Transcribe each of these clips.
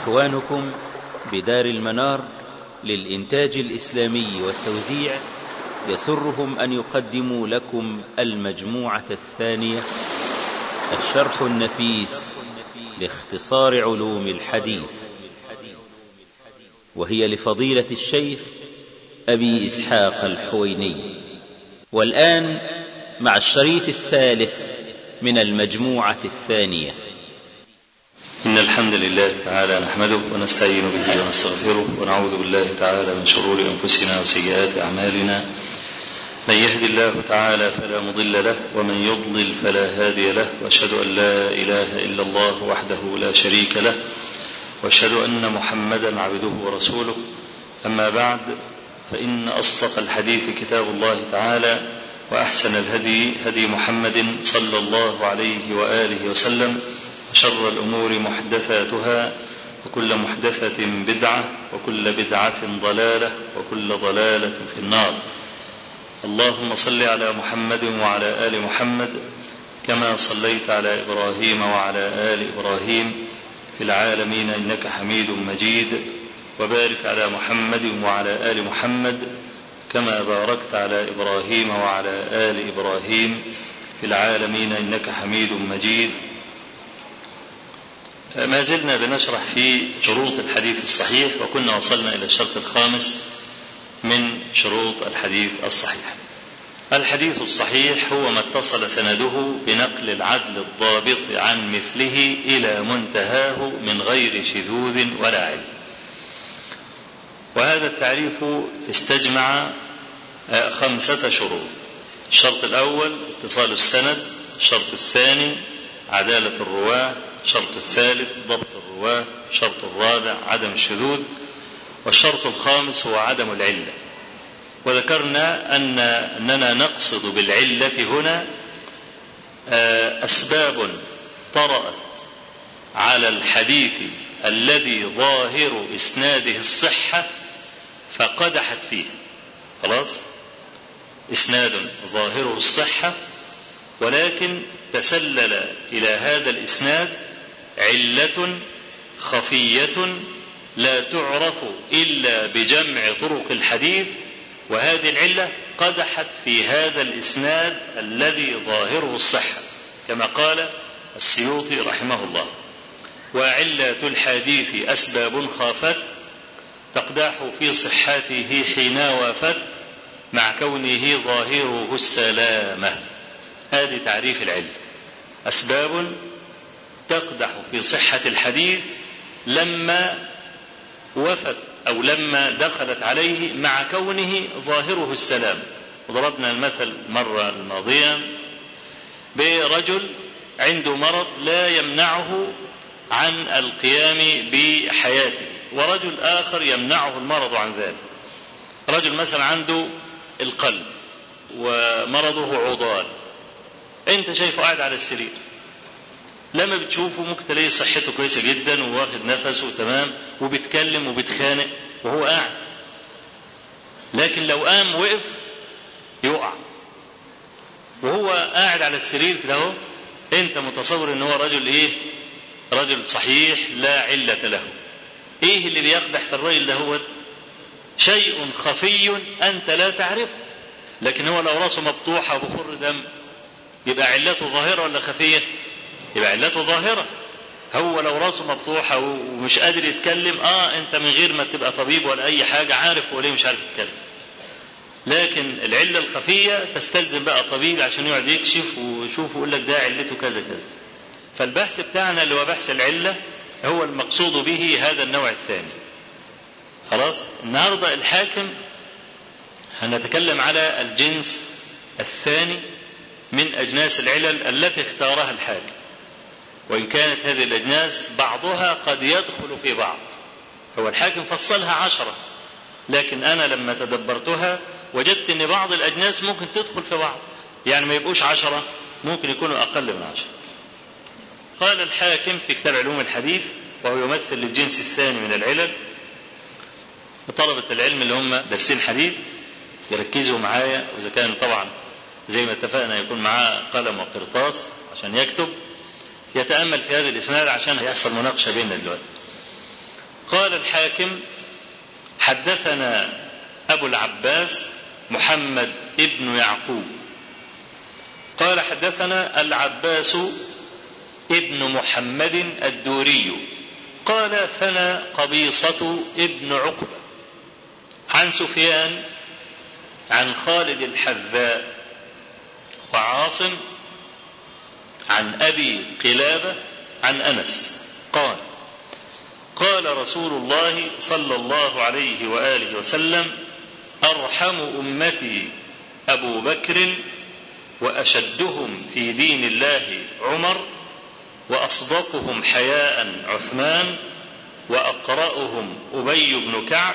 إخوانكم بدار المنار للإنتاج الإسلامي والتوزيع يسرهم أن يقدموا لكم المجموعة الثانية الشرح النفيس لاختصار علوم الحديث وهي لفضيلة الشيخ أبي إسحاق الحويني والآن مع الشريط الثالث من المجموعة الثانية إن الحمد لله تعالى نحمده ونستعين به ونستغفره ونعوذ بالله تعالى من شرور أنفسنا وسيئات أعمالنا من يهد الله تعالى فلا مضل له ومن يضلل فلا هادي له وأشهد أن لا إله إلا الله وحده لا شريك له وأشهد أن محمدا عبده ورسوله أما بعد فإن أصدق الحديث كتاب الله تعالى وأحسن الهدي هدي محمد صلى الله عليه وآله وسلم وشر الأمور محدثاتها وكل محدثة بدعة وكل بدعة ضلالة وكل ضلالة في النار اللهم صل على محمد وعلى آل محمد كما صليت على إبراهيم وعلى آل إبراهيم في العالمين إنك حميد مجيد وبارك على محمد وعلى آل محمد كما باركت على إبراهيم وعلى آل إبراهيم في العالمين إنك حميد مجيد ما زلنا بنشرح في شروط الحديث الصحيح وكنا وصلنا إلى الشرط الخامس من شروط الحديث الصحيح الحديث الصحيح هو ما اتصل سنده بنقل العدل الضابط عن مثله إلى منتهاه من غير شذوذ ولا علم وهذا التعريف استجمع خمسة شروط الشرط الأول اتصال السند الشرط الثاني عدالة الرواة الشرط الثالث ضبط الرواة الشرط الرابع عدم الشذوذ والشرط الخامس هو عدم العلة وذكرنا أن أننا نقصد بالعلة هنا أسباب طرأت على الحديث الذي ظاهر إسناده الصحة فقدحت فيه خلاص إسناد ظاهره الصحة ولكن تسلل إلى هذا الإسناد علة خفية لا تعرف إلا بجمع طرق الحديث وهذه العلة قدحت في هذا الإسناد الذي ظاهره الصحة كما قال السيوطي رحمه الله وعلة الحديث أسباب خافت تقدح في صحته حين وافت مع كونه ظاهره السلامة هذه تعريف العلة أسباب تقدح في صحة الحديث لما وفت أو لما دخلت عليه مع كونه ظاهره السلام وضربنا المثل مرة الماضية برجل عنده مرض لا يمنعه عن القيام بحياته ورجل آخر يمنعه المرض عن ذلك رجل مثلا عنده القلب ومرضه عضال انت شايفه قاعد على السرير لما بتشوفه ممكن تلاقي صحته كويسة جدا وواخد نفسه تمام وبيتكلم وبيتخانق وهو قاعد لكن لو قام وقف يقع وهو قاعد على السرير كده اهو انت متصور ان هو رجل ايه رجل صحيح لا علة له ايه اللي بيقدح في الرجل ده هو شيء خفي انت لا تعرفه لكن هو لو راسه مفتوحة وبخر دم يبقى علته ظاهرة ولا خفية يبقى علته ظاهرة هو لو راسه مفتوحة ومش قادر يتكلم اه انت من غير ما تبقى طبيب ولا اي حاجة عارف هو ليه مش عارف يتكلم لكن العلة الخفية تستلزم بقى طبيب عشان يقعد يكشف ويشوف ويقول لك ده علته كذا كذا فالبحث بتاعنا اللي هو بحث العلة هو المقصود به هذا النوع الثاني خلاص النهاردة الحاكم هنتكلم على الجنس الثاني من أجناس العلل التي اختارها الحاكم وإن كانت هذه الأجناس بعضها قد يدخل في بعض هو الحاكم فصلها عشرة لكن أنا لما تدبرتها وجدت أن بعض الأجناس ممكن تدخل في بعض يعني ما يبقوش عشرة ممكن يكونوا أقل من عشرة قال الحاكم في كتاب علوم الحديث وهو يمثل للجنس الثاني من العلل طلبة العلم اللي هم دارسين حديث يركزوا معايا وإذا كان طبعا زي ما اتفقنا يكون معاه قلم وقرطاس عشان يكتب يتأمل في هذا الإسناد عشان هيحصل مناقشة بيننا دلوقتي قال الحاكم حدثنا أبو العباس محمد ابن يعقوب قال حدثنا العباس ابن محمد الدوري قال ثنى قبيصة ابن عقبة عن سفيان عن خالد الحذاء وعاصم عن أبي قلابة عن أنس قال قال رسول الله صلى الله عليه وآله وسلم أرحم أمتي أبو بكر وأشدهم في دين الله عمر وأصدقهم حياء عثمان وأقرأهم أبي بن كعب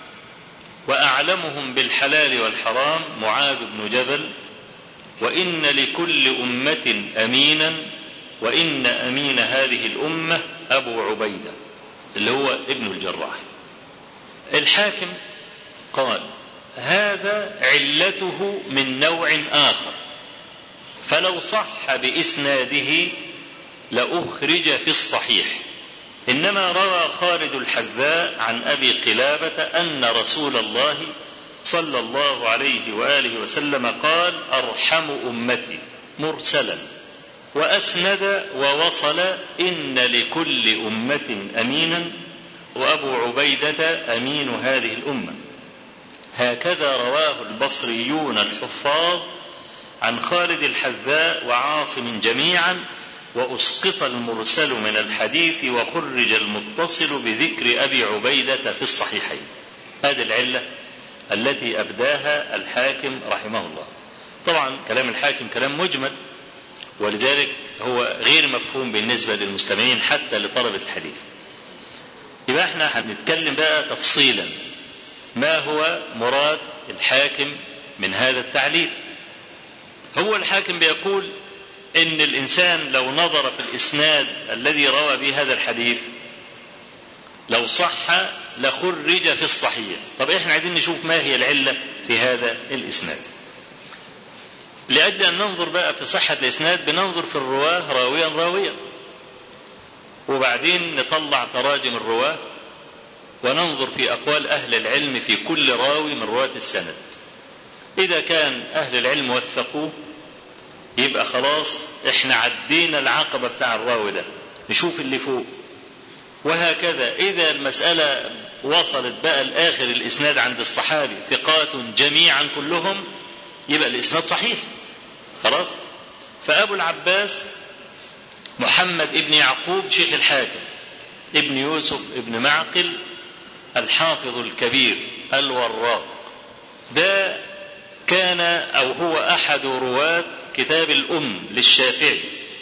وأعلمهم بالحلال والحرام معاذ بن جبل وإن لكل أمة أمينا وإن أمين هذه الأمة أبو عبيدة اللي هو ابن الجراح الحاكم قال هذا علته من نوع آخر فلو صح بإسناده لأخرج في الصحيح إنما روى خالد الحذاء عن أبي قلابة أن رسول الله صلى الله عليه وآله وسلم قال أرحم أمتي مرسلا وأسند ووصل إن لكل أمة أمينا وأبو عبيدة أمين هذه الأمة هكذا رواه البصريون الحفاظ عن خالد الحذاء وعاصم جميعا وأسقط المرسل من الحديث وخرج المتصل بذكر أبي عبيدة في الصحيحين هذه العلة التي أبداها الحاكم رحمه الله طبعا كلام الحاكم كلام مجمل ولذلك هو غير مفهوم بالنسبة للمستمعين حتى لطلبة الحديث يبقى احنا هنتكلم بقى تفصيلا ما هو مراد الحاكم من هذا التعليل هو الحاكم بيقول ان الانسان لو نظر في الاسناد الذي روى به هذا الحديث لو صح لخرج في الصحيح طب احنا عايزين نشوف ما هي العله في هذا الاسناد لاجل ان ننظر بقى في صحه الاسناد بننظر في الرواه راويا راويا وبعدين نطلع تراجم الرواه وننظر في اقوال اهل العلم في كل راوي من رواه السند اذا كان اهل العلم وثقوه يبقى خلاص احنا عدينا العقبه بتاع الراوي ده نشوف اللي فوق وهكذا اذا المساله وصلت بقى لاخر الاسناد عند الصحابي ثقات جميعا كلهم يبقى الاسناد صحيح خلاص فابو العباس محمد ابن يعقوب شيخ الحاكم ابن يوسف ابن معقل الحافظ الكبير الوراق ده كان او هو احد رواه كتاب الام للشافعي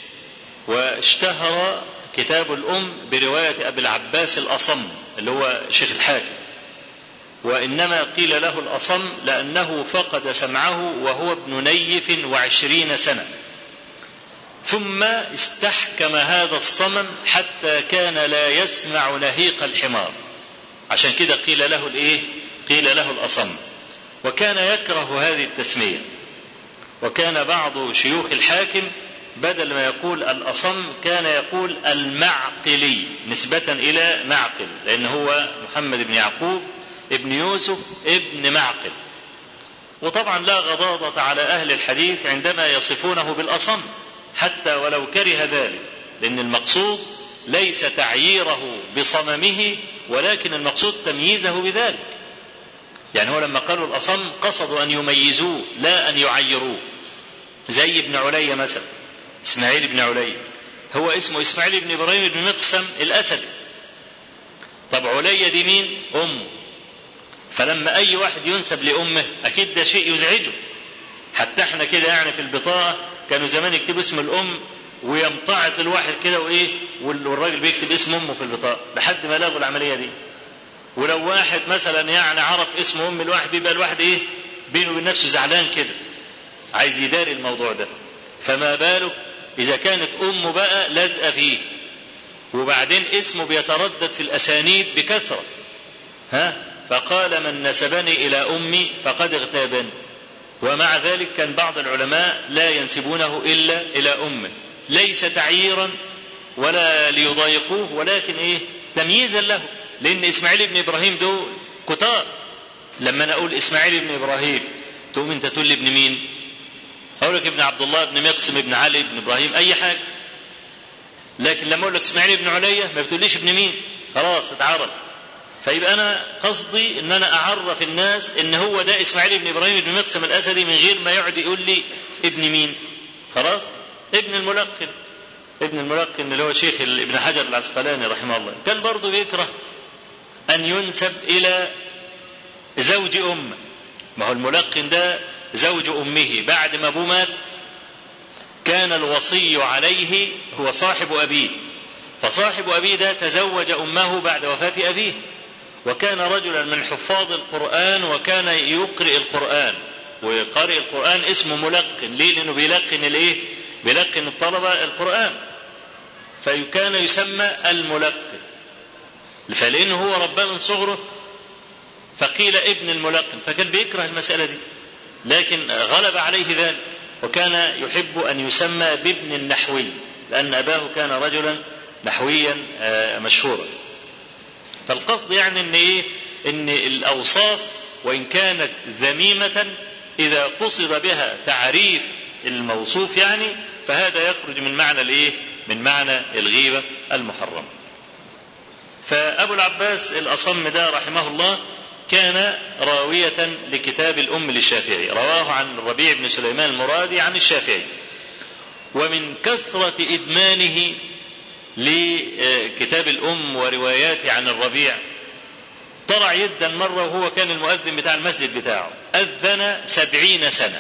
واشتهر كتاب الام بروايه ابي العباس الاصم اللي هو شيخ الحاكم وإنما قيل له الأصم لأنه فقد سمعه وهو ابن نيف وعشرين سنة ثم استحكم هذا الصمم حتى كان لا يسمع نهيق الحمار عشان كده قيل له الايه قيل له الأصم وكان يكره هذه التسمية وكان بعض شيوخ الحاكم بدل ما يقول الأصم كان يقول المعقلي نسبة إلى معقل لأن هو محمد بن يعقوب ابن يوسف ابن معقل وطبعا لا غضاضة على أهل الحديث عندما يصفونه بالأصم حتى ولو كره ذلك لأن المقصود ليس تعييره بصممه ولكن المقصود تمييزه بذلك يعني هو لما قالوا الأصم قصدوا أن يميزوه لا أن يعيروه زي ابن علي مثلا إسماعيل بن علي هو اسمه إسماعيل بن إبراهيم بن مقسم الأسدي طب علي دي مين أمه فلما أي واحد ينسب لأمه أكيد ده شيء يزعجه حتى احنا كده يعني في البطاقة كانوا زمان يكتبوا اسم الأم ويمتعط الواحد كده وإيه والراجل بيكتب اسم أمه في البطاقة لحد ما لغوا العملية دي ولو واحد مثلا يعني عرف اسم أم الواحد بيبقى الواحد إيه بينه وبين نفسه زعلان كده عايز يداري الموضوع ده فما بالك إذا كانت أمه بقى لازقة فيه وبعدين اسمه بيتردد في الأسانيد بكثرة ها فقال من نسبني إلى أمي فقد اغتابني ومع ذلك كان بعض العلماء لا ينسبونه إلا إلى أمه ليس تعييرا ولا ليضايقوه ولكن إيه تمييزا له لأن إسماعيل بن إبراهيم دول كتار لما أنا أقول إسماعيل بن إبراهيم تقوم أنت تقول لي ابن مين؟ أقول لك ابن عبد الله ابن مقسم ابن علي ابن إبراهيم أي حاجة لكن لما أقول لك إسماعيل بن علية ما بتقوليش ابن مين؟ خلاص اتعرف فيبقى انا قصدي ان انا اعرف الناس ان هو ده اسماعيل بن ابراهيم بن مقسم الاسدي من غير ما يقعد يقول لي ابن مين خلاص ابن الملقن ابن الملقن اللي هو شيخ ابن حجر العسقلاني رحمه الله كان برضه بيكره ان ينسب الى زوج امه ما هو الملقن ده زوج امه بعد ما ابوه مات كان الوصي عليه هو صاحب ابيه فصاحب ابيه ده تزوج امه بعد وفاه ابيه وكان رجلا من حفاظ القرآن وكان يقرئ القرآن وقارئ القرآن اسمه ملقن ليه لأنه بيلقن الإيه بيلقن الطلبة القرآن فكان يسمى الملقن فلأنه هو رباه من صغره فقيل ابن الملقن فكان بيكره المسألة دي لكن غلب عليه ذلك وكان يحب أن يسمى بابن النحوي لأن أباه كان رجلا نحويا مشهورا فالقصد يعني ان ايه ان الاوصاف وان كانت ذميمه اذا قصد بها تعريف الموصوف يعني فهذا يخرج من معنى الايه من معنى الغيبه المحرمه فابو العباس الاصم ده رحمه الله كان راوية لكتاب الأم للشافعي رواه عن الربيع بن سليمان المرادي عن الشافعي ومن كثرة إدمانه لكتاب الأم ورواياته عن الربيع طلع يدا مرة وهو كان المؤذن بتاع المسجد بتاعه أذن سبعين سنة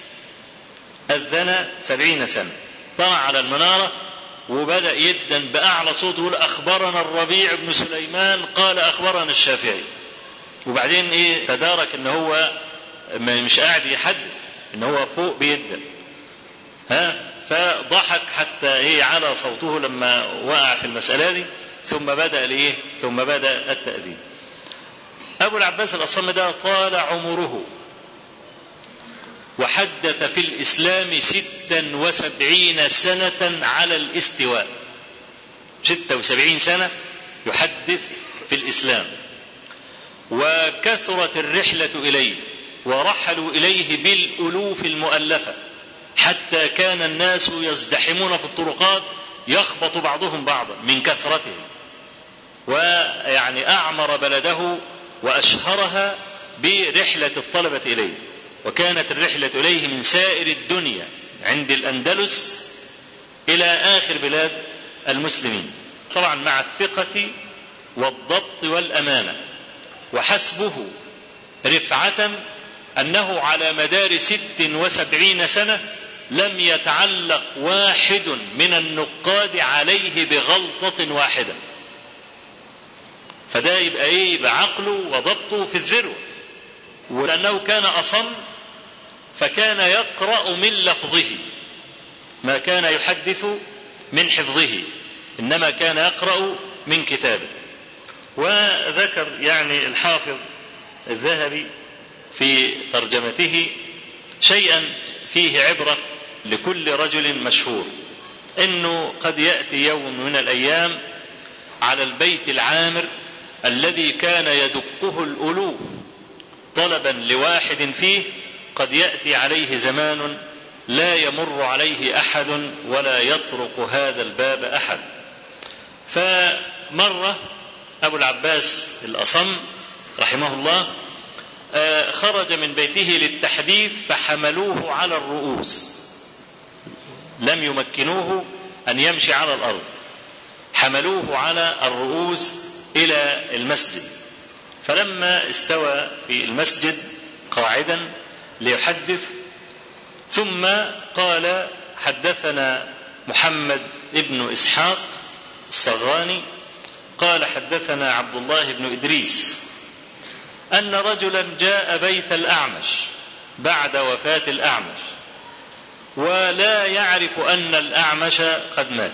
أذن سبعين سنة طلع على المنارة وبدأ يدا بأعلى صوت يقول أخبرنا الربيع بن سليمان قال أخبرنا الشافعي وبعدين إيه تدارك إن هو مش قاعد يحدد إن هو فوق بيدا ها فضحك حتى هي على صوته لما وقع في المسألة دي ثم بدأ لإيه؟ ثم بدأ التأذين. أبو العباس الأصم ده طال عمره وحدث في الإسلام ستا وسبعين سنة على الاستواء ستة وسبعين سنة يحدث في الإسلام وكثرت الرحلة إليه ورحلوا إليه بالألوف المؤلفة حتى كان الناس يزدحمون في الطرقات يخبط بعضهم بعضا من كثرتهم ويعني أعمر بلده وأشهرها برحلة الطلبة إليه وكانت الرحلة إليه من سائر الدنيا عند الأندلس إلى آخر بلاد المسلمين طبعا مع الثقة والضبط والأمانة وحسبه رفعة أنه على مدار ست وسبعين سنة لم يتعلق واحد من النقاد عليه بغلطة واحدة فده يبقى ايه يبقى عقله وضبطه في الذروة ولأنه كان أصم فكان يقرأ من لفظه ما كان يحدث من حفظه إنما كان يقرأ من كتابه وذكر يعني الحافظ الذهبي في ترجمته شيئا فيه عبرة لكل رجل مشهور انه قد يأتي يوم من الايام على البيت العامر الذي كان يدقه الالوف طلبا لواحد فيه قد يأتي عليه زمان لا يمر عليه احد ولا يطرق هذا الباب احد فمرة ابو العباس الاصم رحمه الله خرج من بيته للتحديث فحملوه على الرؤوس لم يمكنوه ان يمشي على الارض حملوه على الرؤوس الى المسجد فلما استوى في المسجد قاعدا ليحدث ثم قال حدثنا محمد ابن اسحاق الصغاني قال حدثنا عبد الله بن ادريس ان رجلا جاء بيت الاعمش بعد وفاه الاعمش ولا يعرف ان الاعمش قد مات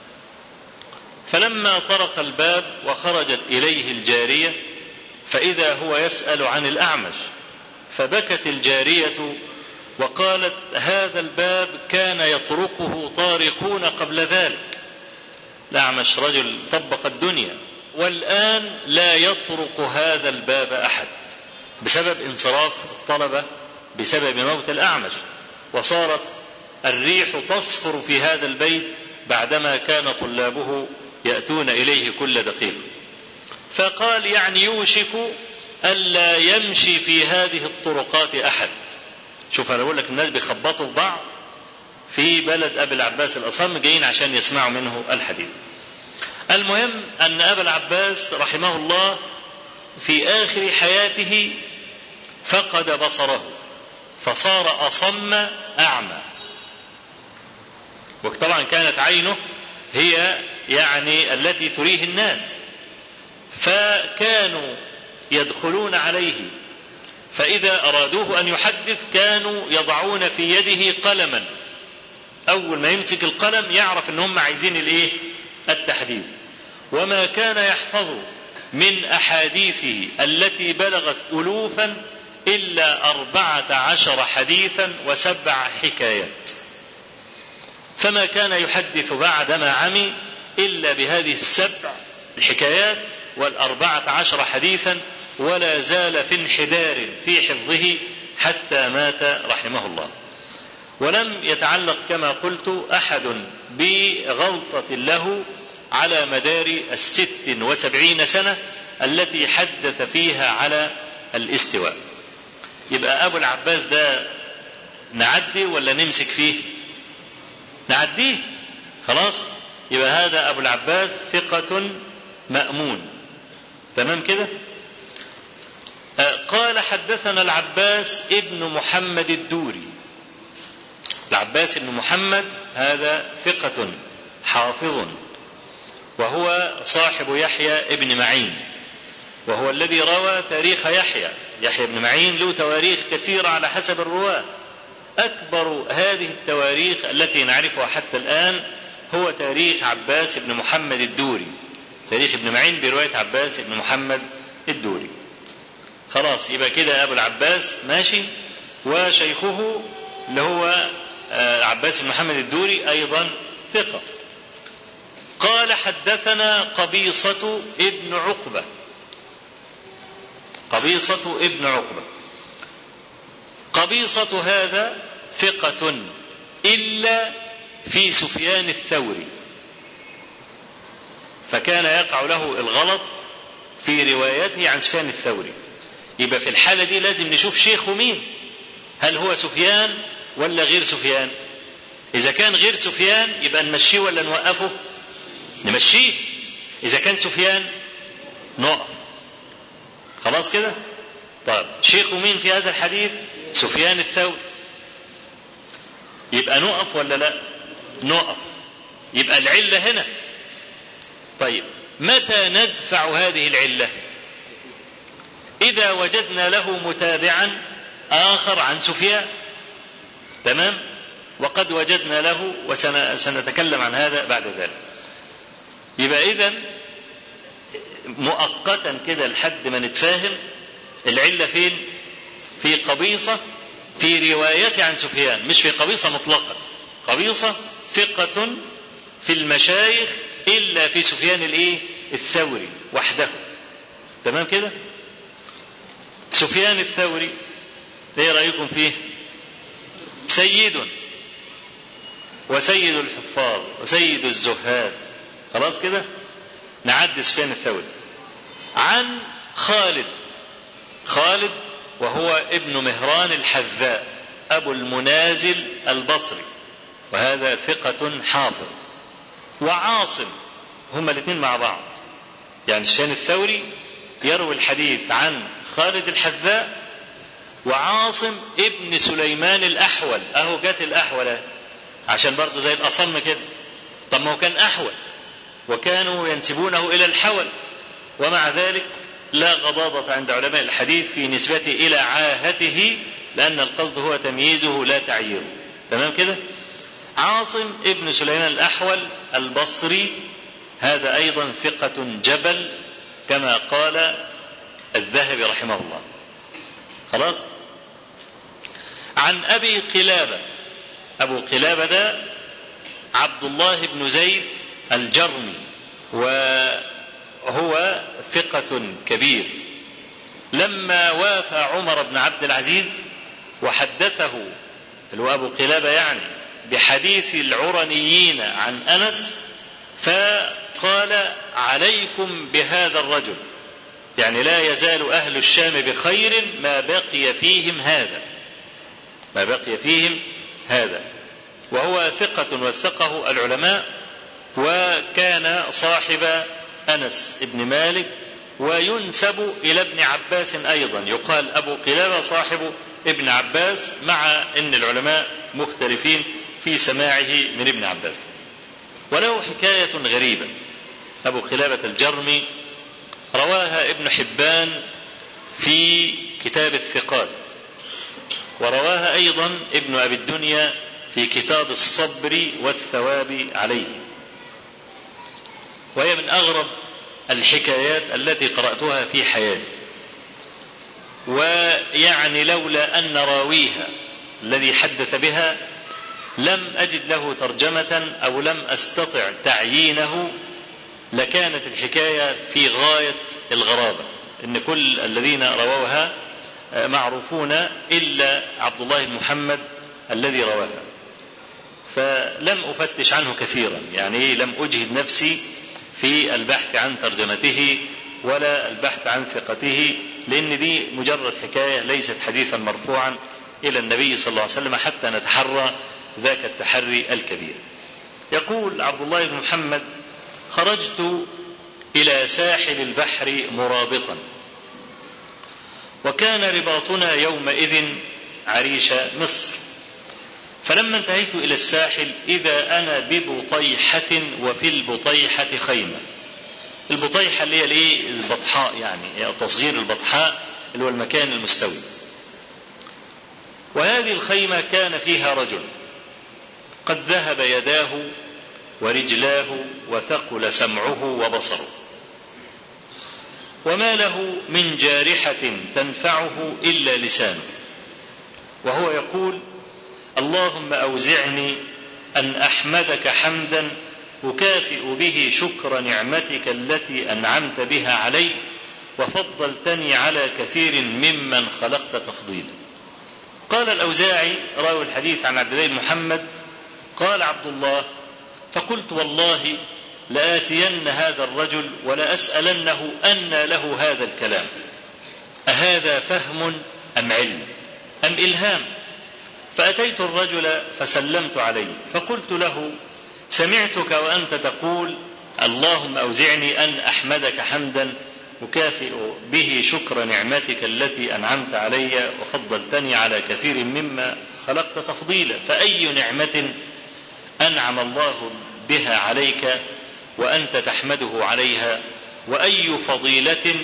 فلما طرق الباب وخرجت اليه الجاريه فاذا هو يسال عن الاعمش فبكت الجاريه وقالت هذا الباب كان يطرقه طارقون قبل ذلك الاعمش رجل طبق الدنيا والآن لا يطرق هذا الباب أحد بسبب انصراف الطلبة بسبب موت الأعمش وصارت الريح تصفر في هذا البيت بعدما كان طلابه يأتون إليه كل دقيقة فقال يعني يوشك ألا يمشي في هذه الطرقات أحد شوف أنا بقول لك الناس بيخبطوا في بعض في بلد أبي العباس الأصم جايين عشان يسمعوا منه الحديث المهم أن أبا العباس رحمه الله في آخر حياته فقد بصره فصار أصم أعمى وطبعا كانت عينه هي يعني التي تريه الناس فكانوا يدخلون عليه فإذا أرادوه أن يحدث كانوا يضعون في يده قلما أول ما يمسك القلم يعرف أن هم عايزين الإيه؟ التحديث وما كان يحفظ من أحاديثه التي بلغت ألوفا إلا أربعة عشر حديثا وسبع حكايات فما كان يحدث بعدما عمي إلا بهذه السبع الحكايات والأربعة عشر حديثا ولا زال في انحدار في حفظه حتى مات رحمه الله ولم يتعلق كما قلت أحد بغلطة له على مدار الست وسبعين سنة التي حدث فيها على الاستواء يبقى أبو العباس ده نعدي ولا نمسك فيه نعديه خلاص يبقى هذا أبو العباس ثقة مأمون تمام كده قال حدثنا العباس ابن محمد الدوري العباس بن محمد هذا ثقة حافظ وهو صاحب يحيى ابن معين وهو الذي روى تاريخ يحيى يحيى بن معين له تواريخ كثيرة على حسب الرواة أكبر هذه التواريخ التي نعرفها حتى الآن هو تاريخ عباس بن محمد الدوري تاريخ ابن معين برواية عباس بن محمد الدوري خلاص يبقى كده أبو العباس ماشي وشيخه اللي هو عباس بن محمد الدوري أيضا ثقة قال حدثنا قبيصة ابن عقبة قبيصة ابن عقبة قبيصة هذا ثقة إلا في سفيان الثوري فكان يقع له الغلط في روايته عن سفيان الثوري يبقى في الحالة دي لازم نشوف شيخه مين هل هو سفيان ولا غير سفيان إذا كان غير سفيان يبقى نمشيه ولا نوقفه نمشيه إذا كان سفيان نقف خلاص كده طيب شيخه مين في هذا الحديث سفيان الثوري يبقى نقف ولا لا نقف يبقى العلة هنا طيب متى ندفع هذه العلة إذا وجدنا له متابعا آخر عن سفيان تمام وقد وجدنا له وسنتكلم عن هذا بعد ذلك يبقى إذا مؤقتا كده لحد ما نتفاهم العلة فين في قبيصة في روايته عن سفيان مش في قبيصة مطلقا قبيصة ثقة في المشايخ إلا في سفيان الإيه الثوري وحده تمام كده سفيان الثوري ايه رأيكم فيه سيد وسيد الحفاظ وسيد الزهاد خلاص كده نعد سفيان الثوري عن خالد خالد وهو ابن مهران الحذاء أبو المنازل البصري وهذا ثقة حافظ وعاصم هما الاثنين مع بعض يعني سفيان الثوري يروي الحديث عن خالد الحذاء وعاصم ابن سليمان الأحول أهو جات الأحول عشان برضه زي الأصم كده طب ما هو كان أحول وكانوا ينسبونه إلى الحول ومع ذلك لا غضاضة عند علماء الحديث في نسبته إلى عاهته لأن القصد هو تمييزه لا تعييره تمام كده عاصم ابن سليمان الأحول البصري هذا أيضا ثقة جبل كما قال الذهبي رحمه الله خلاص عن أبي قلابة أبو قلابة ده عبد الله بن زيد الجرمي هو ثقة كبير لما وافى عمر بن عبد العزيز وحدثه اللي هو أبو قلابة يعني بحديث العرنيين عن أنس فقال عليكم بهذا الرجل يعني لا يزال أهل الشام بخير ما بقي فيهم هذا ما بقي فيهم هذا وهو ثقة وثقه العلماء وكان صاحب أنس بن مالك وينسب إلى ابن عباس أيضا يقال أبو قلابة صاحب ابن عباس مع أن العلماء مختلفين في سماعه من ابن عباس وله حكاية غريبة أبو قلابة الجرمي رواها ابن حبان في كتاب الثقات ورواها أيضا ابن أبي الدنيا في كتاب الصبر والثواب عليه وهي من أغرب الحكايات التي قرأتها في حياتي ويعني لولا أن راويها الذي حدث بها لم أجد له ترجمة أو لم أستطع تعيينه لكانت الحكاية في غاية الغرابة إن كل الذين رووها معروفون إلا عبد الله بن محمد الذي رواها فلم أفتش عنه كثيرا يعني لم أجهد نفسي في البحث عن ترجمته ولا البحث عن ثقته لأن دي مجرد حكاية ليست حديثا مرفوعا إلى النبي صلى الله عليه وسلم حتى نتحرى ذاك التحري الكبير يقول عبد الله بن محمد خرجت إلى ساحل البحر مرابطا وكان رباطنا يومئذ عريش مصر فلما انتهيت إلى الساحل إذا أنا ببطيحة وفي البطيحة خيمة البطيحة اللي هي الايه البطحاء يعني تصغير البطحاء اللي هو المكان المستوي وهذه الخيمة كان فيها رجل قد ذهب يداه ورجلاه وثقل سمعه وبصره وما له من جارحة تنفعه إلا لسانه وهو يقول اللهم أوزعني أن أحمدك حمدا أكافئ به شكر نعمتك التي أنعمت بها علي وفضلتني على كثير ممن خلقت تفضيلا قال الأوزاعي راوي الحديث عن عبد الله بن محمد قال عبد الله فقلت والله لآتين هذا الرجل ولأسألنه أن له هذا الكلام أهذا فهم أم علم أم إلهام فأتيت الرجل فسلمت عليه فقلت له سمعتك وأنت تقول اللهم أوزعني أن أحمدك حمدا أكافئ به شكر نعمتك التي أنعمت علي وفضلتني على كثير مما خلقت تفضيلا فأي نعمة أنعم الله بها عليك وأنت تحمده عليها وأي فضيلة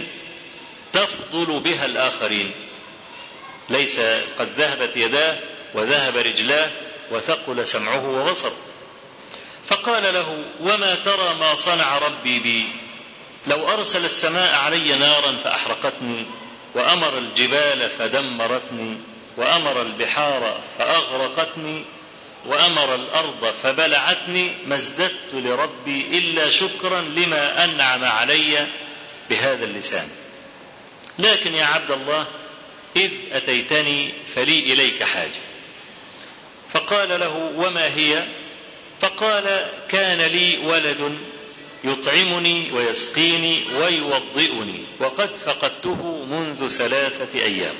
تفضل بها الآخرين ليس قد ذهبت يداه وذهب رجلاه وثقل سمعه وبصره فقال له وما ترى ما صنع ربي بي لو أرسل السماء علي نارا فأحرقتني وأمر الجبال فدمرتني وأمر البحار فأغرقتني وأمر الأرض فبلعتني ما ازددت لربي إلا شكرا لما أنعم علي بهذا اللسان لكن يا عبد الله إذ أتيتني فلي إليك حاجة فقال له وما هي فقال كان لي ولد يطعمني ويسقيني ويوضئني وقد فقدته منذ ثلاثة أيام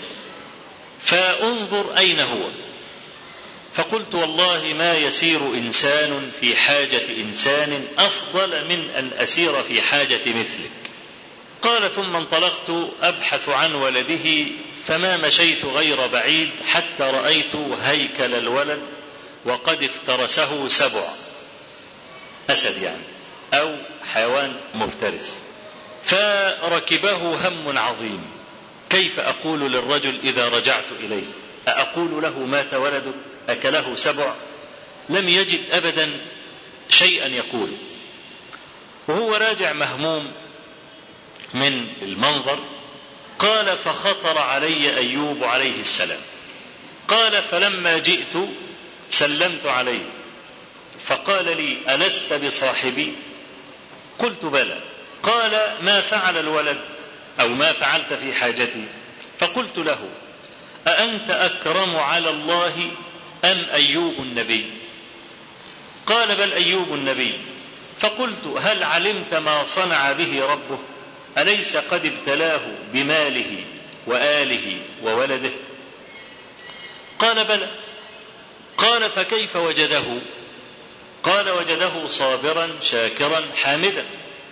فانظر أين هو فقلت والله ما يسير إنسان في حاجة إنسان أفضل من أن أسير في حاجة مثلك قال ثم انطلقت أبحث عن ولده فما مشيت غير بعيد حتى رأيت هيكل الولد وقد افترسه سبع أسد يعني أو حيوان مفترس فركبه هم عظيم كيف أقول للرجل إذا رجعت إليه أقول له مات ولدك أكله سبع لم يجد أبدا شيئا يقول وهو راجع مهموم من المنظر قال فخطر علي أيوب عليه السلام قال فلما جئت سلمت عليه فقال لي ألست بصاحبي قلت بلى قال ما فعل الولد أو ما فعلت في حاجتي فقلت له أأنت أكرم على الله أم أيوب النبي قال بل أيوب النبي فقلت هل علمت ما صنع به ربه أليس قد ابتلاه بماله وآله وولده قال بلى قال فكيف وجده قال وجده صابرا شاكرا حامدا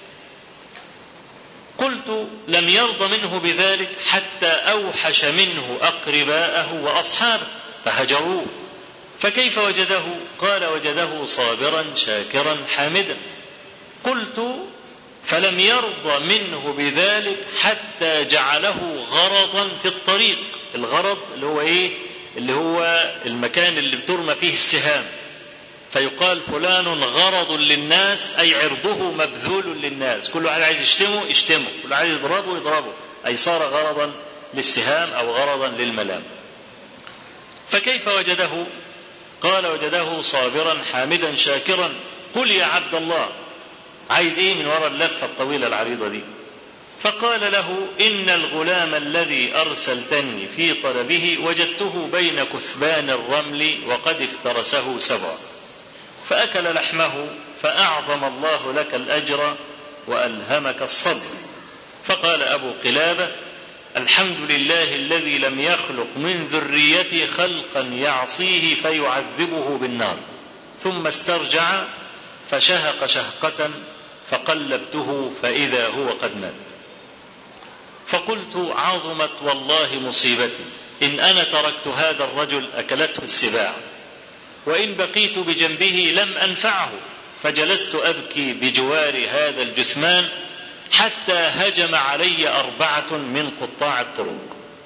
قلت لم يرض منه بذلك حتى اوحش منه اقرباءه واصحابه فهجروه فكيف وجده قال وجده صابرا شاكرا حامدا قلت فلم يرض منه بذلك حتى جعله غرضا في الطريق الغرض اللي هو ايه اللي هو المكان اللي بترمى فيه السهام فيقال فلان غرض للناس أي عرضه مبذول للناس كل واحد عايز يشتمه يشتمه كل واحد يضربه يضربه أي صار غرضا للسهام أو غرضا للملام فكيف وجده قال وجده صابرا حامدا شاكرا قل يا عبد الله عايز ايه من وراء اللفة الطويلة العريضة دي فقال له إن الغلام الذي أرسلتني في طلبه وجدته بين كثبان الرمل وقد افترسه سبعا فأكل لحمه فأعظم الله لك الأجر وألهمك الصبر فقال أبو قلابة الحمد لله الذي لم يخلق من ذريتي خلقا يعصيه فيعذبه بالنار ثم استرجع فشهق شهقة فقلبته فإذا هو قد مات فقلت عظمت والله مصيبتي إن أنا تركت هذا الرجل أكلته السباع وإن بقيت بجنبه لم أنفعه فجلست أبكي بجوار هذا الجثمان حتى هجم علي أربعة من قطاع الطرق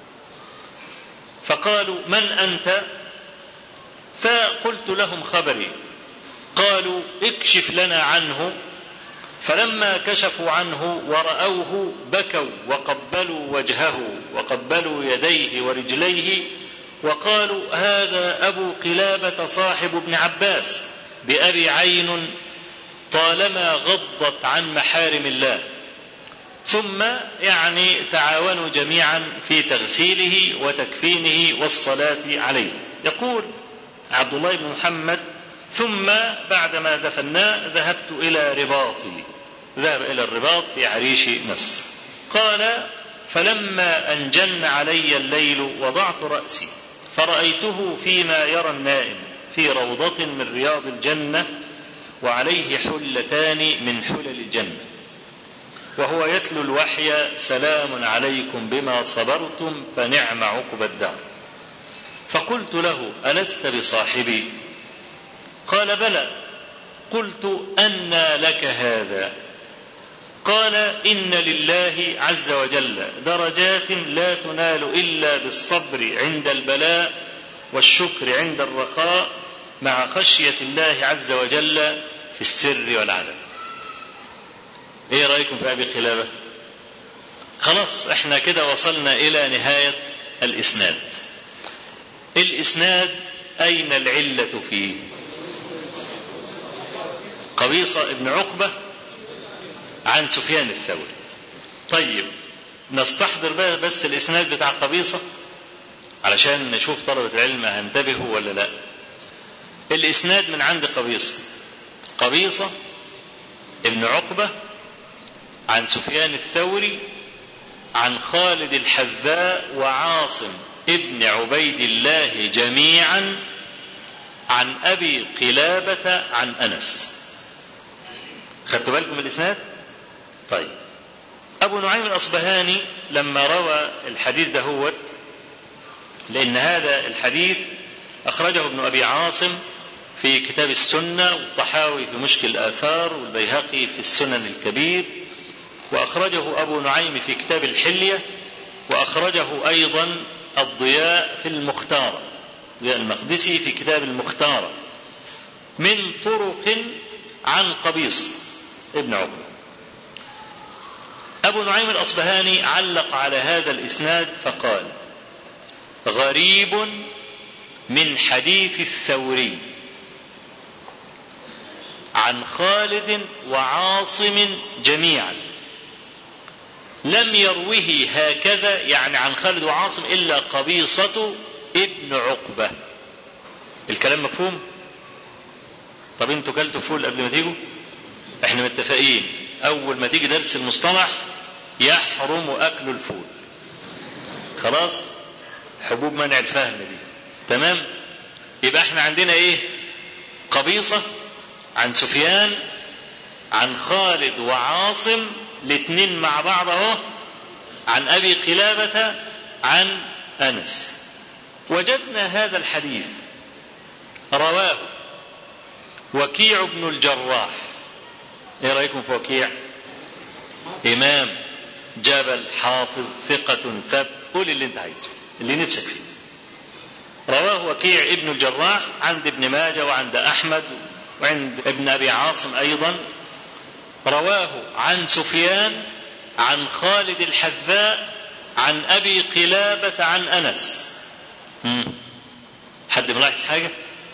فقالوا من أنت فقلت لهم خبري قالوا اكشف لنا عنه فلما كشفوا عنه ورأوه بكوا وقبلوا وجهه وقبلوا يديه ورجليه وقالوا هذا أبو قلابة صاحب ابن عباس بأبي عين طالما غضت عن محارم الله ثم يعني تعاونوا جميعا في تغسيله وتكفينه والصلاة عليه يقول عبد الله بن محمد ثم بعدما دفناه ذهبت إلى رباطي ذهب إلى الرباط في عريش مصر قال فلما أنجن علي الليل وضعت رأسي فرأيته فيما يرى النائم في روضة من رياض الجنة وعليه حلتان من حلل الجنة وهو يتلو الوحي سلام عليكم بما صبرتم فنعم عقب الدار فقلت له ألست بصاحبي قال بلى قلت أنى لك هذا قال إن لله عز وجل درجات لا تنال إلا بالصبر عند البلاء والشكر عند الرخاء مع خشية الله عز وجل في السر والعلن ايه رأيكم في أبي قلابة خلاص احنا كده وصلنا إلى نهاية الإسناد الإسناد أين العلة فيه قبيصة ابن عقبة عن سفيان الثوري طيب نستحضر بقى بس الإسناد بتاع قبيصة علشان نشوف طلبة العلم هينتبهوا ولا لا الإسناد من عند قبيصة قبيصة ابن عقبة عن سفيان الثوري عن خالد الحذاء وعاصم ابن عبيد الله جميعا عن أبي قلابة عن أنس خدتوا بالكم من الإسناد طيب أبو نعيم الأصبهاني لما روى الحديث دهوت لأن هذا الحديث أخرجه ابن أبي عاصم في كتاب السنة والطحاوي في مشكل الآثار والبيهقي في السنن الكبير وأخرجه أبو نعيم في كتاب الحلية وأخرجه أيضا الضياء في المختارة ضياء المقدسي في كتاب المختارة من طرق عن قبيصة ابن عقبة أبو نعيم الأصبهاني علق على هذا الإسناد فقال غريب من حديث الثوري عن خالد وعاصم جميعا لم يروه هكذا يعني عن خالد وعاصم إلا قبيصة ابن عقبة الكلام مفهوم طب انتوا كلتوا فول قبل ما تيجوا احنا متفقين اول ما تيجي درس المصطلح يحرم اكل الفول خلاص حبوب منع الفهم دي تمام يبقى احنا عندنا ايه قبيصة عن سفيان عن خالد وعاصم الاتنين مع بعض اهو عن ابي قلابة عن انس وجدنا هذا الحديث رواه وكيع بن الجراح ايه رايكم في وكيع امام جبل حافظ ثقة ثبت قول اللي انت عايزه اللي نفسك فيه رواه وكيع ابن الجراح عند ابن ماجه وعند احمد وعند ابن ابي عاصم ايضا رواه عن سفيان عن خالد الحذاء عن ابي قلابه عن انس مم. حد ملاحظ حاجه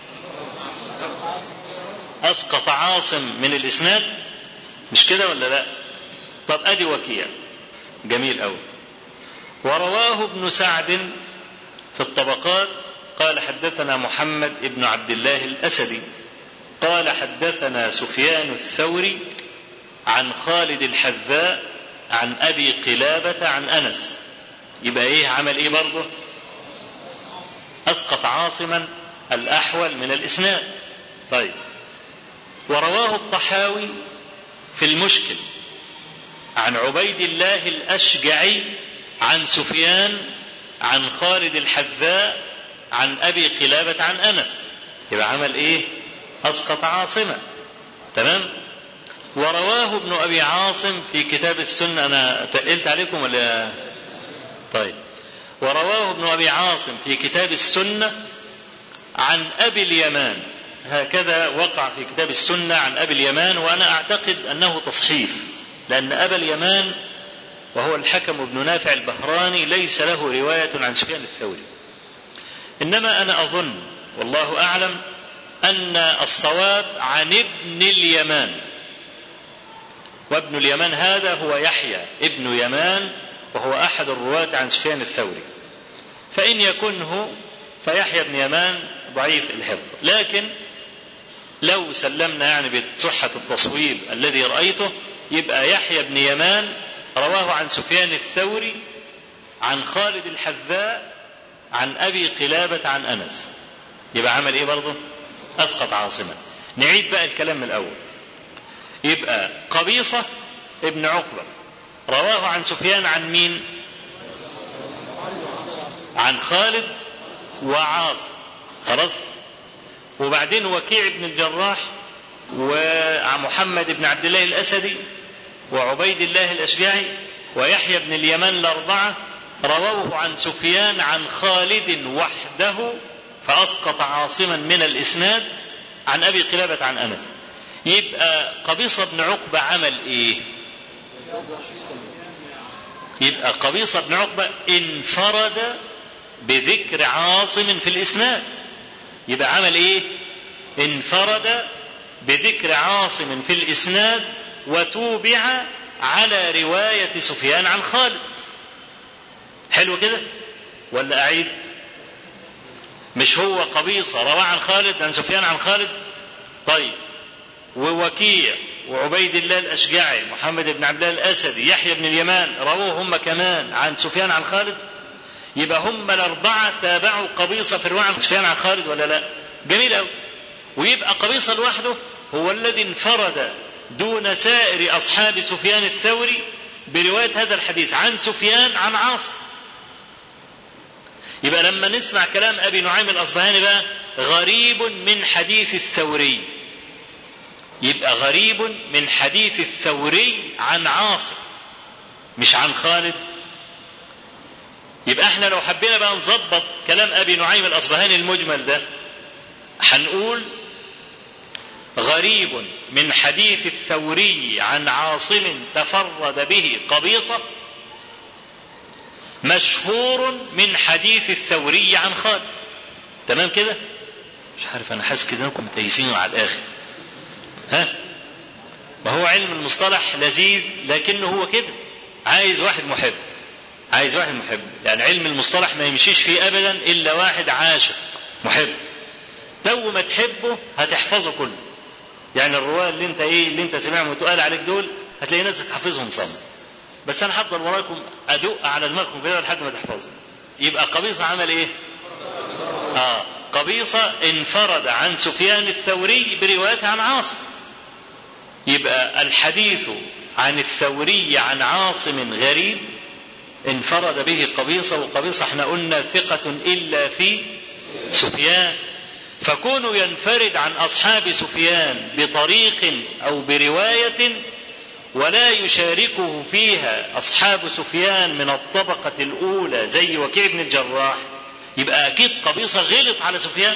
اسقط عاصم من الاسناد مش كده ولا لا طب ادي وكيع جميل قوي ورواه ابن سعد في الطبقات قال حدثنا محمد بن عبد الله الاسدي قال حدثنا سفيان الثوري عن خالد الحذاء عن ابي قلابه عن انس يبقى ايه عمل ايه برضه اسقط عاصما الاحول من الاسناد طيب ورواه الطحاوي في المشكل عن عبيد الله الاشجعي عن سفيان عن خالد الحذاء عن ابي قلابه عن انس يبقى عمل ايه اسقط عاصما تمام ورواه ابن ابي عاصم في كتاب السنه انا تقلت عليكم ولا طيب ورواه ابن ابي عاصم في كتاب السنه عن ابي اليمان هكذا وقع في كتاب السنه عن ابي اليمان وانا اعتقد انه تصحيف لان ابا اليمان وهو الحكم بن نافع البهراني ليس له روايه عن سفيان الثوري انما انا اظن والله اعلم ان الصواب عن ابن اليمان وابن اليمان هذا هو يحيى ابن يمان وهو احد الرواة عن سفيان الثوري فان يكنه فيحيى بن يمان ضعيف الحفظ لكن لو سلمنا يعني بصحة التصويب الذي رأيته يبقى يحيى بن يمان رواه عن سفيان الثوري عن خالد الحذاء عن ابي قلابة عن انس يبقى عمل ايه برضه اسقط عاصما نعيد بقى الكلام من الاول يبقى قبيصة ابن عقبة رواه عن سفيان عن مين عن خالد وعاصم خلاص وبعدين وكيع بن الجراح ومحمد بن عبد الله الاسدي وعبيد الله الاشجعي ويحيى بن اليمان الاربعه رووه عن سفيان عن خالد وحده فاسقط عاصما من الاسناد عن ابي قلابه عن انس يبقى قبيصه بن عقبه عمل ايه يبقى قبيصه بن عقبه انفرد بذكر عاصم في الاسناد يبقى عمل ايه انفرد بذكر عاصم في الاسناد وتوبع على روايه سفيان عن خالد حلو كده ولا اعيد مش هو قبيصه رواه عن خالد عن سفيان عن خالد طيب ووكيع وعبيد الله الاشجعي محمد بن عبد الله الاسدي يحيى بن اليمان رووه هم كمان عن سفيان عن خالد يبقى هم الأربعة تابعوا قبيصة في الرواية عن سفيان عن خالد ولا لا؟ جميل أوي. ويبقى قبيصة لوحده هو الذي انفرد دون سائر أصحاب سفيان الثوري برواية هذا الحديث عن سفيان عن عاصم. يبقى لما نسمع كلام أبي نعيم الأصبهاني بقى غريب من حديث الثوري. يبقى غريب من حديث الثوري عن عاصم مش عن خالد يبقى احنا لو حبينا بقى نظبط كلام ابي نعيم الاصبهاني المجمل ده هنقول غريب من حديث الثوري عن عاصم تفرد به قبيصه مشهور من حديث الثوري عن خالد تمام كده مش عارف انا حاسس كده انكم متيسين على الاخر ها ما هو علم المصطلح لذيذ لكنه هو كده عايز واحد محب عايز واحد محب يعني علم المصطلح ما يمشيش فيه ابدا الا واحد عاشق محب تو ما تحبه هتحفظه كله يعني الرواه اللي انت ايه اللي انت سمعهم وتقال عليك دول هتلاقي نفسك حافظهم صم بس انا هفضل وراكم ادق على دماغكم كده لحد ما تحفظوا يبقى قبيصه عمل ايه اه قبيصه انفرد عن سفيان الثوري بروايته عن عاصم يبقى الحديث عن الثوري عن عاصم غريب انفرد به قبيصة وقبيصة احنا قلنا ثقة إلا في سفيان فكونه ينفرد عن أصحاب سفيان بطريق أو برواية ولا يشاركه فيها أصحاب سفيان من الطبقة الأولى زي وكيع بن الجراح يبقى أكيد قبيصة غلط على سفيان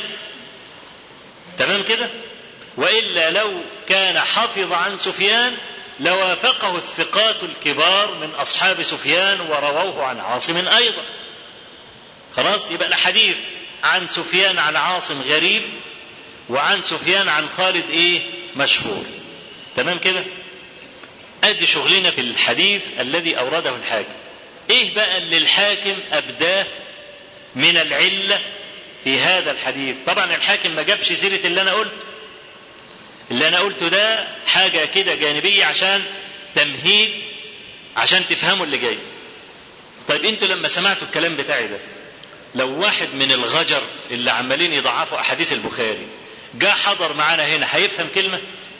تمام كده وإلا لو كان حفظ عن سفيان لوافقه الثقات الكبار من أصحاب سفيان ورووه عن عاصم أيضا خلاص يبقى الحديث عن سفيان عن عاصم غريب وعن سفيان عن خالد ايه مشهور تمام كده ادي شغلنا في الحديث الذي اورده الحاكم ايه بقى اللي الحاكم ابداه من العله في هذا الحديث طبعا الحاكم ما جابش سيره اللي انا قلته اللي انا قلته ده حاجه كده جانبيه عشان تمهيد عشان تفهموا اللي جاي طيب انتوا لما سمعتوا الكلام بتاعي ده لو واحد من الغجر اللي عمالين يضعفوا احاديث البخاري جاء حضر معانا هنا هيفهم كلمه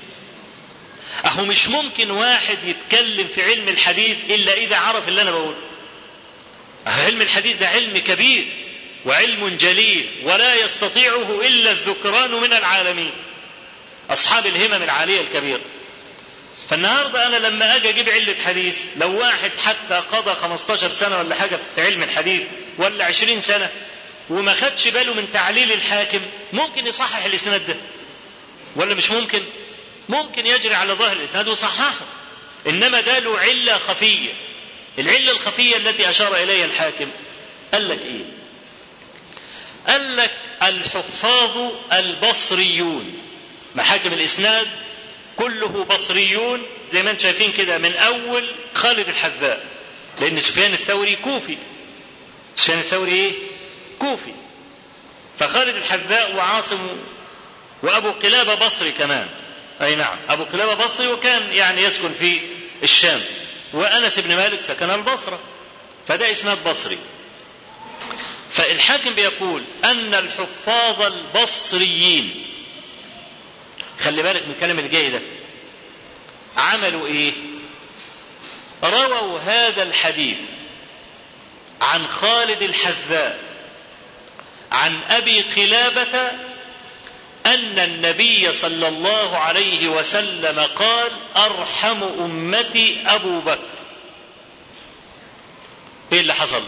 اهو مش ممكن واحد يتكلم في علم الحديث الا اذا عرف اللي انا بقوله علم الحديث ده علم كبير وعلم جليل ولا يستطيعه الا الذكران من العالمين اصحاب الهمم العاليه الكبيره فالنهارده انا لما اجي اجيب عله حديث لو واحد حتى قضى 15 سنه ولا حاجه في علم الحديث ولا 20 سنه وما خدش باله من تعليل الحاكم ممكن يصحح الاسناد ده ولا مش ممكن ممكن يجري على ظاهر الاسناد ويصححه انما ده له عله خفيه العله الخفيه التي اشار اليها الحاكم قال لك ايه قال لك الحفاظ البصريون محاكم الاسناد كله بصريون زي ما انتم شايفين كده من اول خالد الحذاء لان سفيان الثوري كوفي سفيان الثوري ايه كوفي فخالد الحذاء وعاصم وابو قلابه بصري كمان اي نعم ابو قلابه بصري وكان يعني يسكن في الشام وانس بن مالك سكن البصره فده اسناد بصري فالحاكم بيقول ان الحفاظ البصريين خلي بالك من الكلام اللي جاي ده عملوا ايه رووا هذا الحديث عن خالد الحذاء عن ابي قلابه ان النبي صلى الله عليه وسلم قال ارحم امتي ابو بكر ايه اللي حصل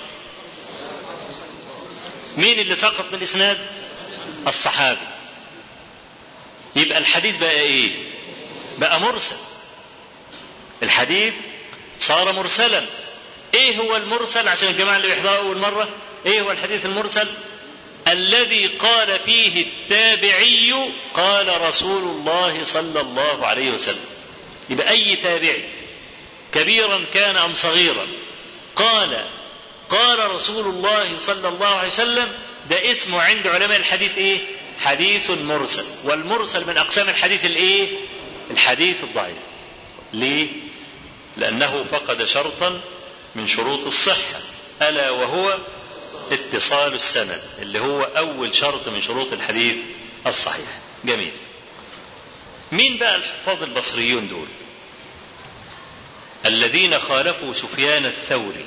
مين اللي سقط من الاسناد الصحابي يبقى الحديث بقى ايه بقى مرسل الحديث صار مرسلا ايه هو المرسل عشان الجماعه اللي بيحضروا اول مره ايه هو الحديث المرسل الذي قال فيه التابعي قال رسول الله صلى الله عليه وسلم يبقى اي تابعي كبيرا كان ام صغيرا قال قال رسول الله صلى الله عليه وسلم ده اسمه عند علماء الحديث ايه حديث مرسل والمرسل من اقسام الحديث الايه الحديث الضعيف ليه لانه فقد شرطا من شروط الصحه الا وهو اتصال السند اللي هو اول شرط من شروط الحديث الصحيح جميل مين بقى الحفاظ البصريون دول الذين خالفوا سفيان الثوري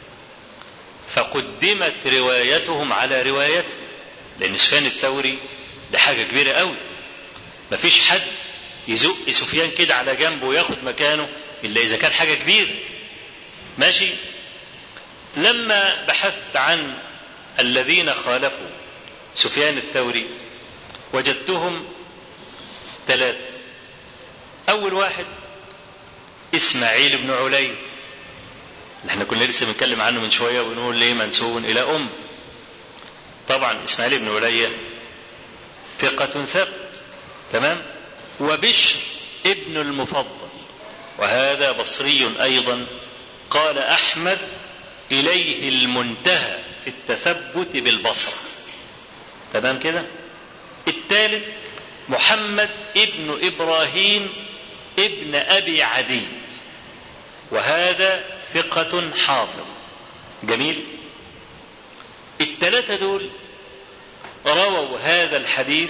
فقدمت روايتهم على روايته لان سفيان الثوري ده حاجه كبيره قوي مفيش حد يزق سفيان كده على جنبه وياخد مكانه الا اذا كان حاجه كبيره ماشي لما بحثت عن الذين خالفوا سفيان الثوري وجدتهم ثلاثة أول واحد إسماعيل بن علي اللي احنا كنا لسه بنتكلم عنه من شوية ونقول ليه منسوب إلى أم طبعا إسماعيل بن علي ثقة ثبت تمام وبشر ابن المفضل وهذا بصري أيضا قال أحمد إليه المنتهى في التثبت بالبصرة تمام كده الثالث محمد ابن إبراهيم ابن أبي عدي وهذا ثقة حافظ جميل الثلاثة دول رووا هذا الحديث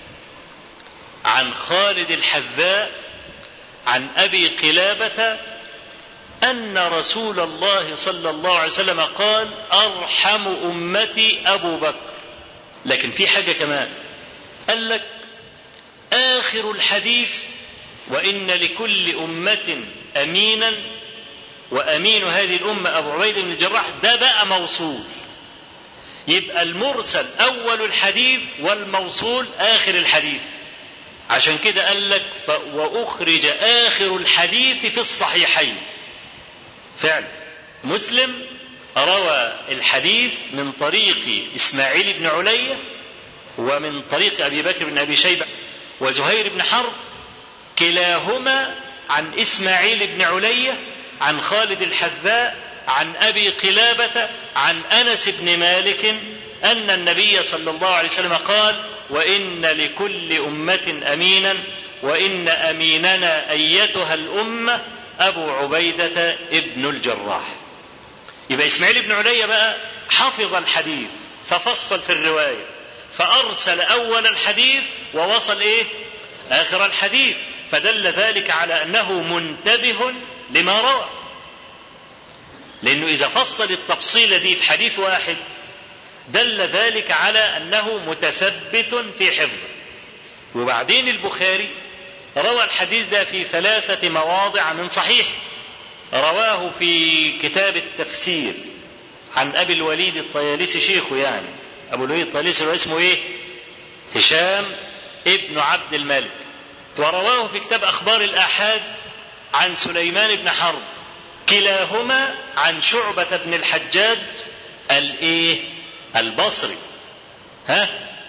عن خالد الحذاء عن أبي قلابة أن رسول الله صلى الله عليه وسلم قال أرحم أمتي أبو بكر لكن في حاجة كمان قال لك آخر الحديث وإن لكل أمة أمينا وأمين هذه الأمة أبو عبيد بن الجراح ده بقى موصول يبقى المرسل أول الحديث والموصول آخر الحديث عشان كده قال لك ف... وأخرج آخر الحديث في الصحيحين فعلا مسلم روى الحديث من طريق إسماعيل بن علية ومن طريق أبي بكر بن أبي شيبة وزهير بن حرب كلاهما عن إسماعيل بن علية عن خالد الحذاء عن أبي قلابة عن أنس بن مالك أن النبي صلى الله عليه وسلم قال وإن لكل أمة أمينا وإن أميننا أيتها الأمة أبو عبيدة ابن الجراح يبقى إسماعيل بن علية بقى حفظ الحديث ففصل في الرواية فأرسل أول الحديث ووصل إيه آخر الحديث فدل ذلك على أنه منتبه لما روى لأنه إذا فصل التفصيلة دي في حديث واحد دل ذلك على أنه متثبت في حفظه وبعدين البخاري روى الحديث ده في ثلاثة مواضع من صحيح رواه في كتاب التفسير عن أبي الوليد الطيالسي شيخه يعني أبو الوليد الطيالسي اسمه إيه هشام ابن عبد الملك ورواه في كتاب أخبار الآحاد عن سليمان بن حرب كلاهما عن شعبة بن الحجاج الإيه البصري ها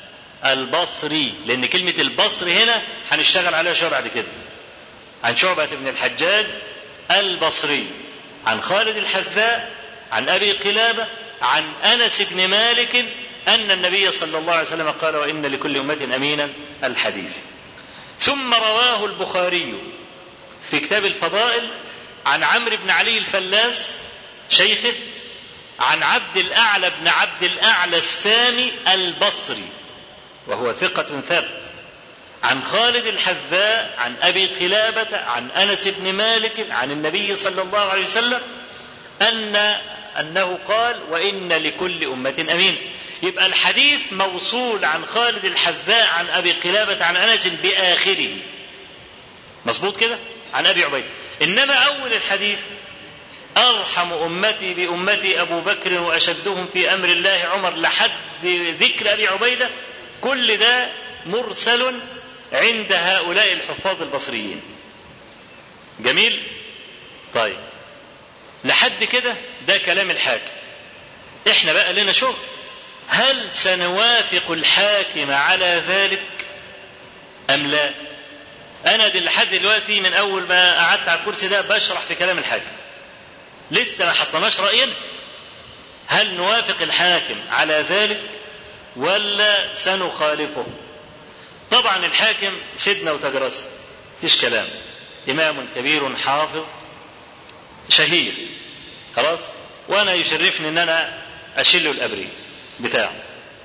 البصري لأن كلمة البصري هنا هنشتغل عليها شوية بعد كده عن شعبة بن الحجاج البصري عن خالد الحذاء عن أبي قلابة عن أنس بن مالك أن النبي صلى الله عليه وسلم قال وإن لكل أمة أمينا الحديث ثم رواه البخاري في كتاب الفضائل عن عمرو بن علي الفلاس شيخه عن عبد الأعلى بن عبد الأعلى السامي البصري وهو ثقة ثابت عن خالد الحذاء عن أبي قلابة عن أنس بن مالك عن النبي صلى الله عليه وسلم أن أنه قال وإن لكل أمة أمين يبقى الحديث موصول عن خالد الحذاء عن أبي قلابة عن أنس بآخره مظبوط كده عن أبي عبيد إنما أول الحديث أرحم أمتي بأمتي أبو بكر وأشدهم في أمر الله عمر لحد ذكر أبي عبيدة كل ده مرسل عند هؤلاء الحفاظ البصريين جميل طيب لحد كده ده كلام الحاكم احنا بقى لنا شغل هل سنوافق الحاكم على ذلك ام لا انا دي لحد دلوقتي من اول ما قعدت على الكرسي ده بشرح في كلام الحاكم لسه ما حطناش راينا هل نوافق الحاكم على ذلك ولا سنخالفه طبعا الحاكم سيدنا وتجرسه فيش كلام امام كبير حافظ شهير خلاص وانا يشرفني ان انا اشيل له الابريق بتاعه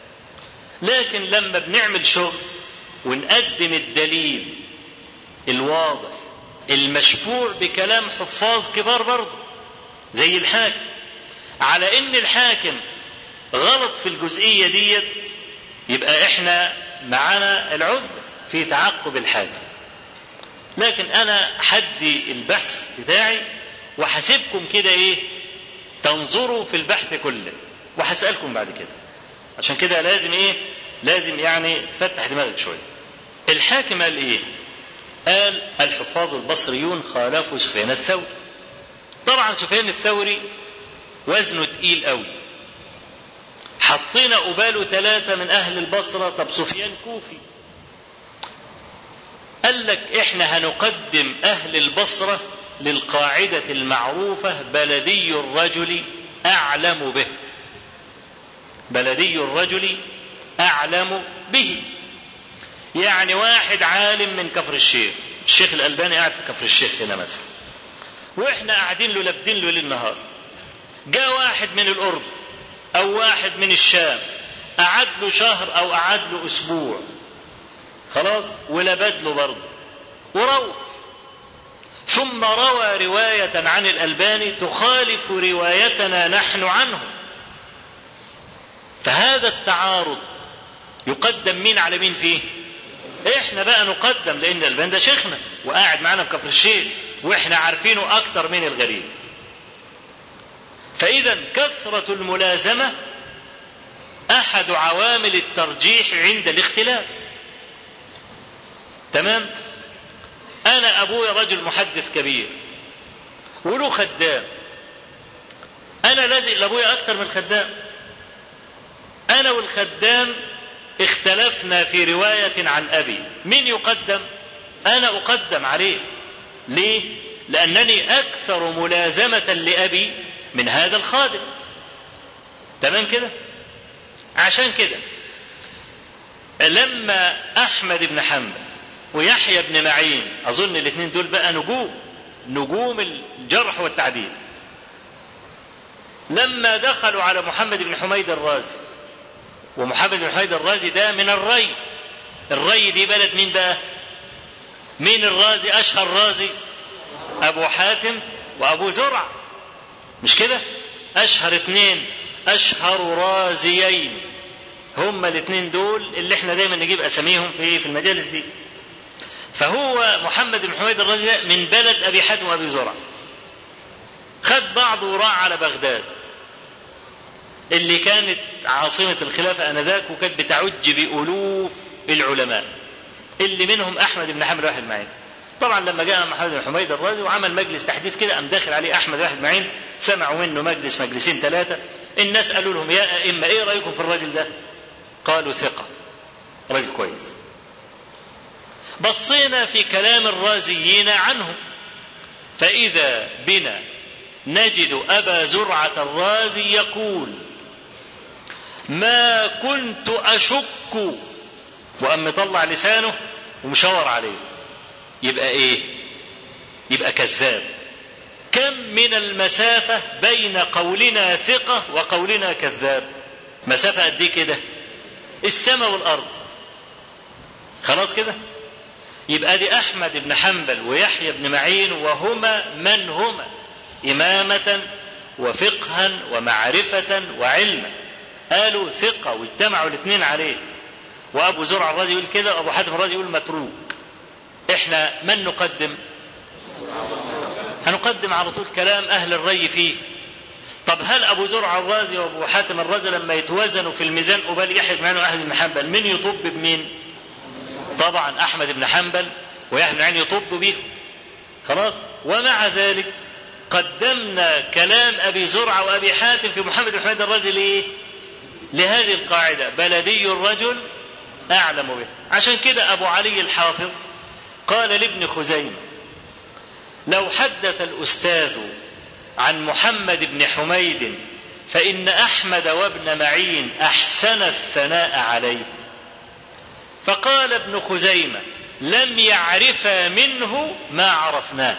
لكن لما بنعمل شغل ونقدم الدليل الواضح المشفوع بكلام حفاظ كبار برضه زي الحاكم على ان الحاكم غلط في الجزئيه ديت يبقى احنا معانا العذر في تعقب الحاكم لكن انا حدي البحث بتاعي وحاسبكم كده ايه تنظروا في البحث كله وهسألكم بعد كده عشان كده لازم ايه لازم يعني تفتح دماغك شوية الحاكم قال ايه قال الحفاظ البصريون خالفوا سفيان الثوري طبعا سفيان الثوري وزنه تقيل قوي حطينا قباله ثلاثة من أهل البصرة طب سفيان كوفي قال لك احنا هنقدم أهل البصرة للقاعدة المعروفة بلدي الرجل أعلم به بلدي الرجل أعلم به يعني واحد عالم من كفر الشيخ الشيخ الألباني قاعد في كفر الشيخ هنا مثلا واحنا قاعدين له لابدين له ليل نهار جاء واحد من الأردن أو واحد من الشام قعد له شهر أو قعد له أسبوع خلاص ولبد له برضه وروح ثم روى رواية عن الألباني تخالف روايتنا نحن عنه فهذا التعارض يقدم مين على مين فيه احنا بقى نقدم لان الألباني ده شيخنا وقاعد معانا في كفر الشيخ واحنا عارفينه اكتر من الغريب فاذا كثرة الملازمة احد عوامل الترجيح عند الاختلاف تمام انا ابويا رجل محدث كبير وله خدام انا لازق لابويا اكتر من الخدام انا والخدام اختلفنا في رواية عن ابي مين يقدم انا اقدم عليه ليه لانني اكثر ملازمة لابي من هذا الخادم تمام كده عشان كده لما احمد بن حنبل ويحيى بن معين اظن الاثنين دول بقى نجوم نجوم الجرح والتعديل لما دخلوا على محمد بن حميد الرازي ومحمد بن حميد الرازي ده من الري الري دي بلد مين بقى مين الرازي اشهر رازي ابو حاتم وابو زرع مش كده اشهر اثنين اشهر رازيين هما الاثنين دول اللي احنا دايما نجيب اساميهم في في المجالس دي فهو محمد بن حميد الرازي ده من بلد ابي حاتم وابي زرع خد بعضه وراح على بغداد اللي كانت عاصمة الخلافة آنذاك وكانت بتعج بألوف العلماء اللي منهم أحمد بن حنبل واحد معين طبعا لما جاء محمد بن حميد الرازي وعمل مجلس تحديث كده قام داخل عليه أحمد واحد معين سمعوا منه مجلس مجلسين ثلاثة الناس قالوا لهم يا أئمة إيه رأيكم في الراجل ده؟ قالوا ثقة راجل كويس بصينا في كلام الرازيين عنه فإذا بنا نجد أبا زرعة الرازي يقول ما كنت أشك وأم مطلع لسانه ومشاور عليه يبقى إيه يبقى كذاب كم من المسافة بين قولنا ثقة وقولنا كذاب مسافة قد إيه كده السماء والأرض خلاص كده يبقى دي أحمد بن حنبل ويحيى بن معين وهما من هما إمامة وفقها ومعرفة وعلما قالوا ثقة واجتمعوا الاثنين عليه وأبو زرع الرازي يقول كده وأبو حاتم الرازي يقول متروك إحنا من نقدم هنقدم على طول كلام أهل الري فيه طب هل أبو زرع الرازي وأبو حاتم الرازي لما يتوزنوا في الميزان قبال يحيى بن معين وأهل بن حنبل من يطب بمين؟ طبعا أحمد بن حنبل ويحيى بن معين يطب بهم خلاص ومع ذلك قدمنا كلام أبي زرعة وأبي حاتم في محمد بن حميد الرازي ليه؟ لهذه القاعدة بلدي الرجل أعلم به عشان كده أبو علي الحافظ قال لابن خزيمة لو حدث الأستاذ عن محمد بن حميد فإن أحمد وابن معين أحسن الثناء عليه فقال ابن خزيمة لم يعرفا منه ما عرفناه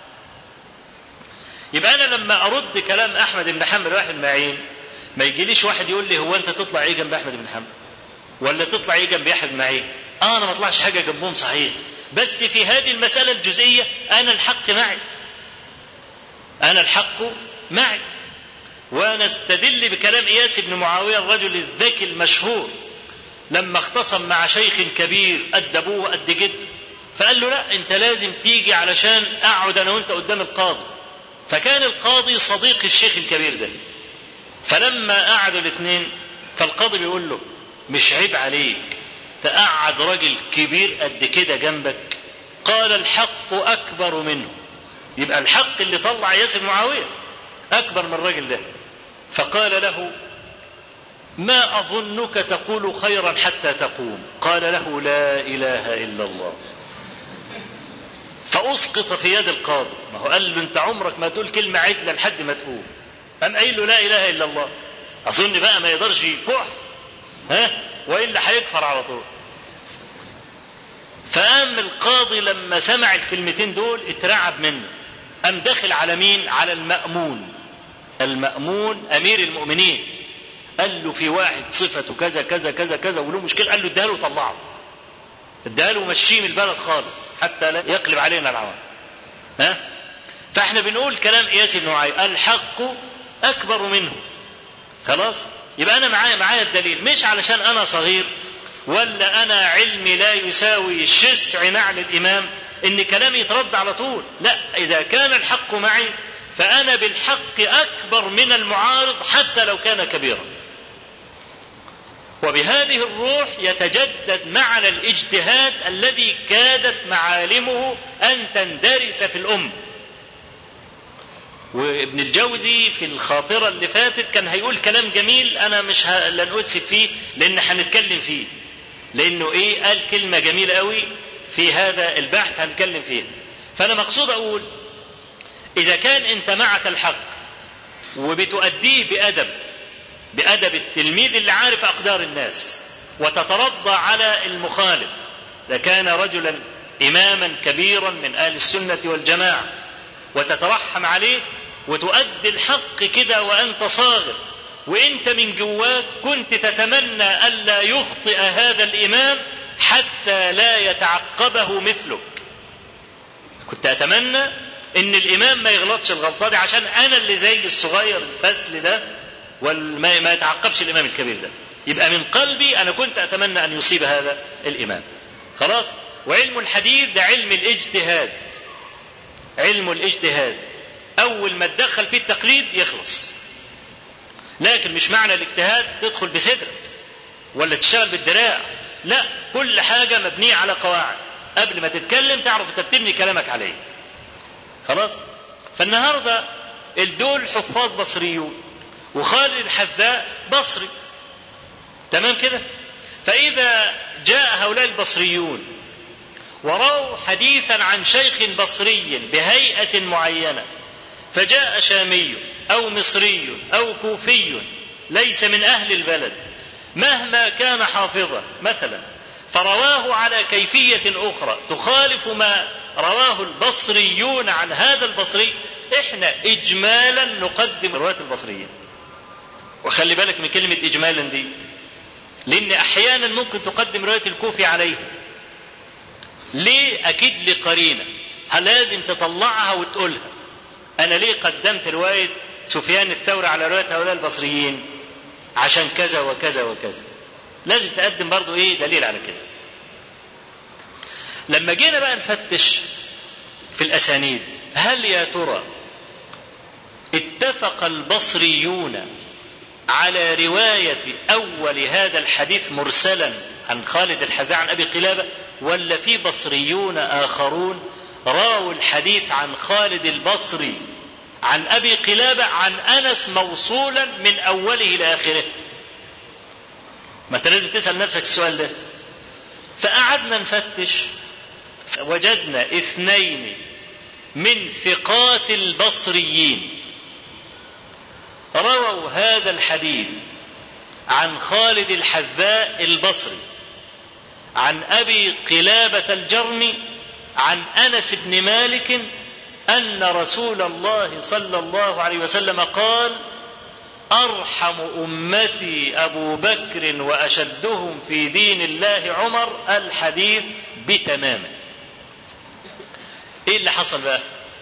يبقى أنا لما أرد كلام أحمد بن حنبل واحد معين ما يجيليش واحد يقول لي هو أنت تطلع إيه جنب أحمد بن حنبل ولا تطلع إيه جنب يحيى بن معين آه أنا ما أطلعش حاجة جنبهم صحيح بس في هذه المسألة الجزئية أنا الحق معي أنا الحق معي ونستدل بكلام إياس بن معاوية الرجل الذكي المشهور لما اختصم مع شيخ كبير قد أبوه قد جده فقال له لا أنت لازم تيجي علشان أقعد أنا وأنت قدام القاضي فكان القاضي صديق الشيخ الكبير ده فلما قعدوا الاثنين فالقاضي بيقول له مش عيب عليك تقعد راجل كبير قد كده جنبك قال الحق أكبر منه يبقى الحق اللي طلع ياسر معاوية أكبر من الراجل ده فقال له ما أظنك تقول خيرا حتى تقوم قال له لا إله إلا الله فأسقط في يد القاضي ما هو قال له أنت عمرك ما تقول كلمة عدلة لحد ما تقول قام قايل له لا إله إلا الله أظن بقى ما يقدرش يكح ها وإلا هيكفر على طول فقام القاضي لما سمع الكلمتين دول اترعب منه قام داخل على مين على المأمون المأمون أمير المؤمنين قال له في واحد صفته كذا كذا كذا كذا وله مشكلة قال له اديها له طلعه اديها له ومشيه من البلد خالص حتى لا يقلب علينا العوام ها فاحنا بنقول كلام اياس بن معاويه الحق اكبر منه خلاص يبقى انا معايا معايا الدليل مش علشان انا صغير ولا انا علمي لا يساوي شسع نعل الامام ان كلامي يترد على طول لا اذا كان الحق معي فانا بالحق اكبر من المعارض حتى لو كان كبيرا وبهذه الروح يتجدد معنى الاجتهاد الذي كادت معالمه ان تندرس في الامه وابن الجوزي في الخاطرة اللي فاتت كان هيقول كلام جميل أنا مش ه... لن أسف فيه لأن هنتكلم فيه لأنه إيه قال كلمة جميلة قوي في هذا البحث هنتكلم فيها فأنا مقصود أقول إذا كان أنت معك الحق وبتؤديه بأدب بأدب التلميذ اللي عارف أقدار الناس وتترضى على المخالف إذا كان رجلا إماما كبيرا من أهل السنة والجماعة وتترحم عليه وتؤدي الحق كده وأنت صاغر وأنت من جواك كنت تتمنى ألا يخطئ هذا الإمام حتى لا يتعقبه مثلك كنت أتمنى ان الامام ما يغلطش الغلطه دي عشان انا اللي زي الصغير الفسل ده وما ما يتعقبش الامام الكبير ده يبقى من قلبي انا كنت اتمنى ان يصيب هذا الامام خلاص وعلم الحديث ده علم الاجتهاد علم الاجتهاد اول ما تدخل فيه التقليد يخلص لكن مش معنى الاجتهاد تدخل بصدرك ولا تشتغل بالدراع لا كل حاجه مبنيه على قواعد قبل ما تتكلم تعرف انت بتبني كلامك عليه خلاص فالنهارده الدول حفاظ بصريون وخالد الحذاء بصري تمام كده فإذا جاء هؤلاء البصريون وروا حديثا عن شيخ بصري بهيئة معينة فجاء شامي أو مصري أو كوفي ليس من أهل البلد مهما كان حافظا مثلا فرواه على كيفية أخرى تخالف ما رواه البصريون عن هذا البصري احنا إجمالا نقدم رواية البصريين وخلي بالك من كلمة إجمالا دي لأن أحيانا ممكن تقدم رواية الكوفي عليه ليه أكيد لقرينة هل لازم تطلعها وتقولها أنا ليه قدمت رواية سفيان الثوري على رواية هؤلاء البصريين عشان كذا وكذا وكذا لازم تقدم برضو ايه دليل على كده لما جينا بقى نفتش في الاسانيد هل يا ترى اتفق البصريون على رواية أول هذا الحديث مرسلا عن خالد الحذاء عن أبي قلابة ولا في بصريون آخرون راوا الحديث عن خالد البصري عن أبي قلابة عن أنس موصولا من أوله إلى آخره ما أنت لازم تسأل نفسك السؤال ده فقعدنا نفتش وجدنا اثنين من ثقات البصريين رووا هذا الحديث عن خالد الحذاء البصري عن ابي قلابه الجرمي عن انس بن مالك ان رسول الله صلى الله عليه وسلم قال ارحم امتي ابو بكر واشدهم في دين الله عمر الحديث بتمامه ايه اللي حصل بقى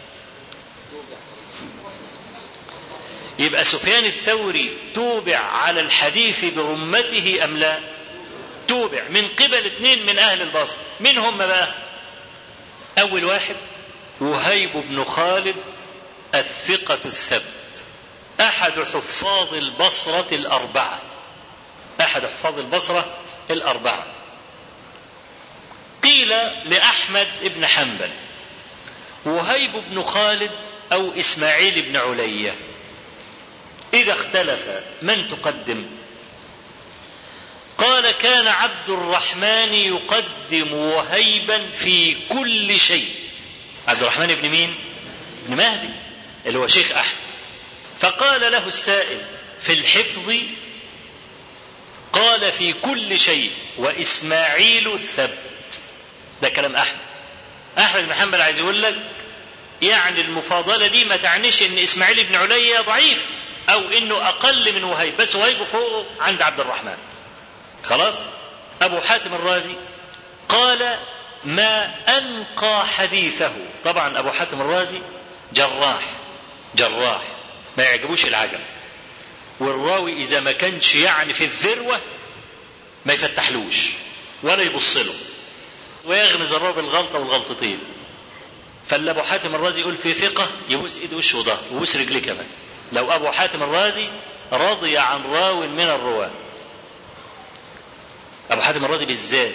يبقى سفيان الثوري توبع على الحديث برمته ام لا توبع من قبل اثنين من اهل البصر مين هم بقى اول واحد وهيب بن خالد الثقة الثبت احد حفاظ البصرة الاربعة احد حفاظ البصرة الاربعة قيل لاحمد بن حنبل وهيب بن خالد او اسماعيل بن عليه إذا اختلف من تقدم قال كان عبد الرحمن يقدم وهيبا في كل شيء عبد الرحمن بن مين بن مهدي اللي هو شيخ أحمد فقال له السائل في الحفظ قال في كل شيء وإسماعيل الثبت ده كلام أحمد أحمد بن حنبل عايز يقول لك يعني المفاضلة دي ما تعنيش إن إسماعيل بن عليا ضعيف أو إنه أقل من وهيب بس وهيب فوقه عند عبد الرحمن خلاص أبو حاتم الرازي قال ما أنقى حديثه طبعا أبو حاتم الرازي جراح جراح ما يعجبوش العجب والراوي إذا ما كانش يعني في الذروة ما يفتحلوش ولا يبص له ويغمز الراوي بالغلطة والغلطتين فاللي أبو حاتم الرازي يقول في ثقة يبوس إيده وشه وظهره ويبوس رجليه كمان لو أبو حاتم الرازي رضي عن راو من الرواة أبو حاتم الرازي بالذات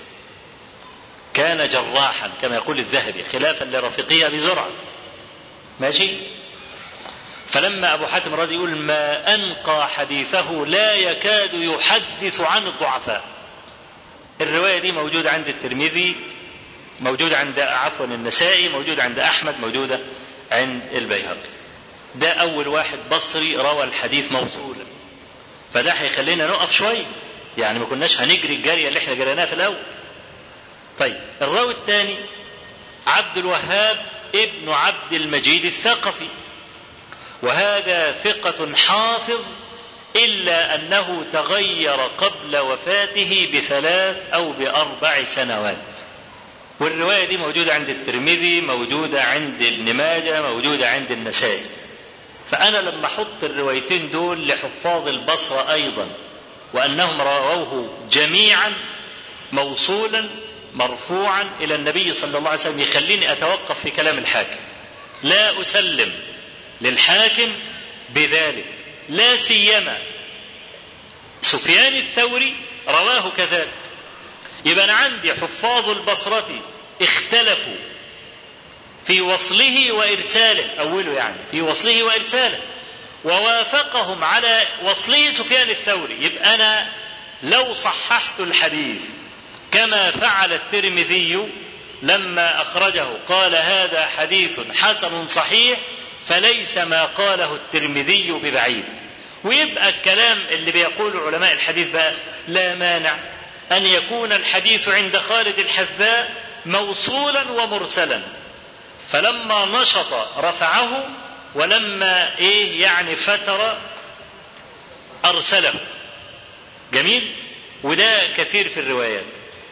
كان جراحا كما يقول الذهبي خلافا لرفيقه أبي زرعة ماشي فلما أبو حاتم الرازي يقول ما أنقى حديثه لا يكاد يحدث عن الضعفاء الرواية دي موجودة عند الترمذي موجودة عند عفوا النسائي موجودة عند أحمد موجودة عند البيهقي ده أول واحد بصري روى الحديث موصولا فده هيخلينا نقف شوية يعني ما كناش هنجري الجرية اللي احنا جريناها في الأول طيب الراوي الثاني عبد الوهاب ابن عبد المجيد الثقفي وهذا ثقة حافظ إلا أنه تغير قبل وفاته بثلاث أو بأربع سنوات والرواية دي موجودة عند الترمذي موجودة عند ابن ماجه موجودة عند النسائي فأنا لما أحط الروايتين دول لحفاظ البصرة أيضا وأنهم رووه جميعا موصولا مرفوعا إلى النبي صلى الله عليه وسلم يخليني أتوقف في كلام الحاكم لا أسلم للحاكم بذلك لا سيما سفيان الثوري رواه كذلك يبقى أنا عندي حفاظ البصرة اختلفوا في وصله وإرساله أوله يعني في وصله وإرساله ووافقهم على وصله سفيان الثوري يبقى أنا لو صححت الحديث كما فعل الترمذي لما أخرجه قال هذا حديث حسن صحيح فليس ما قاله الترمذي ببعيد ويبقى الكلام اللي بيقوله علماء الحديث بقى لا مانع أن يكون الحديث عند خالد الحذاء موصولا ومرسلا فلما نشط رفعه ولما ايه يعني فتر ارسله جميل وده كثير في الروايات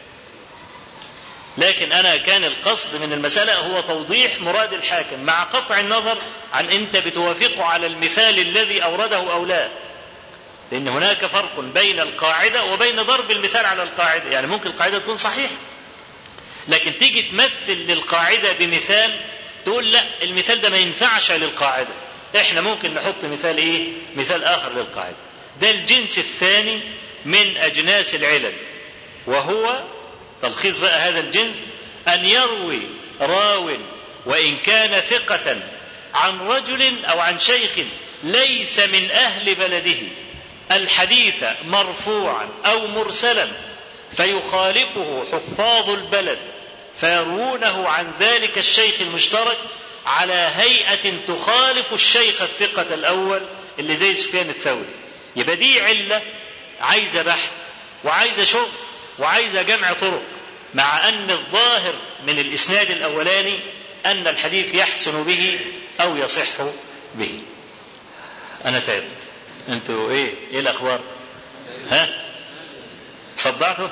لكن انا كان القصد من المساله هو توضيح مراد الحاكم مع قطع النظر عن انت بتوافقه على المثال الذي اورده او لا لان هناك فرق بين القاعده وبين ضرب المثال على القاعده يعني ممكن القاعده تكون صحيحه لكن تيجي تمثل للقاعده بمثال تقول لا المثال ده ما ينفعش للقاعده احنا ممكن نحط مثال ايه مثال اخر للقاعده ده الجنس الثاني من اجناس العلل وهو تلخيص بقى هذا الجنس ان يروي راو وان كان ثقه عن رجل او عن شيخ ليس من اهل بلده الحديث مرفوعا او مرسلا فيخالفه حفاظ البلد فيروونه عن ذلك الشيخ المشترك على هيئة تخالف الشيخ الثقة الأول اللي زي سفيان الثوري يبقى دي علة عايزة بحث وعايزة شغل وعايزة جمع طرق مع أن الظاهر من الإسناد الأولاني أن الحديث يحسن به أو يصح به أنا تعبت أنتوا إيه إيه الأخبار ها صدعتوا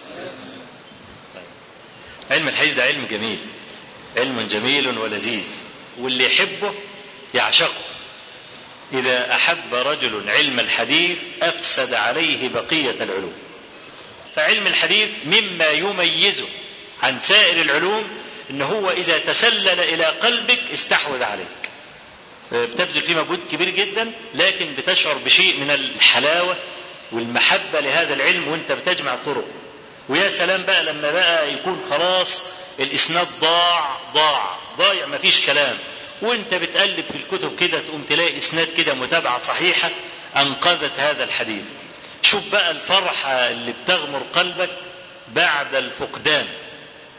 علم الحديث ده علم جميل علم جميل ولذيذ واللي يحبه يعشقه إذا أحب رجل علم الحديث أفسد عليه بقية العلوم فعلم الحديث مما يميزه عن سائر العلوم ان هو اذا تسلل الى قلبك استحوذ عليك بتبذل فيه مجهود كبير جدا لكن بتشعر بشيء من الحلاوه والمحبه لهذا العلم وانت بتجمع الطرق ويا سلام بقى لما بقى يكون خلاص الاسناد ضاع ضاع ضايع مفيش كلام وانت بتقلب في الكتب كده تقوم تلاقي اسناد كده متابعه صحيحه انقذت هذا الحديث شوف بقى الفرحه اللي بتغمر قلبك بعد الفقدان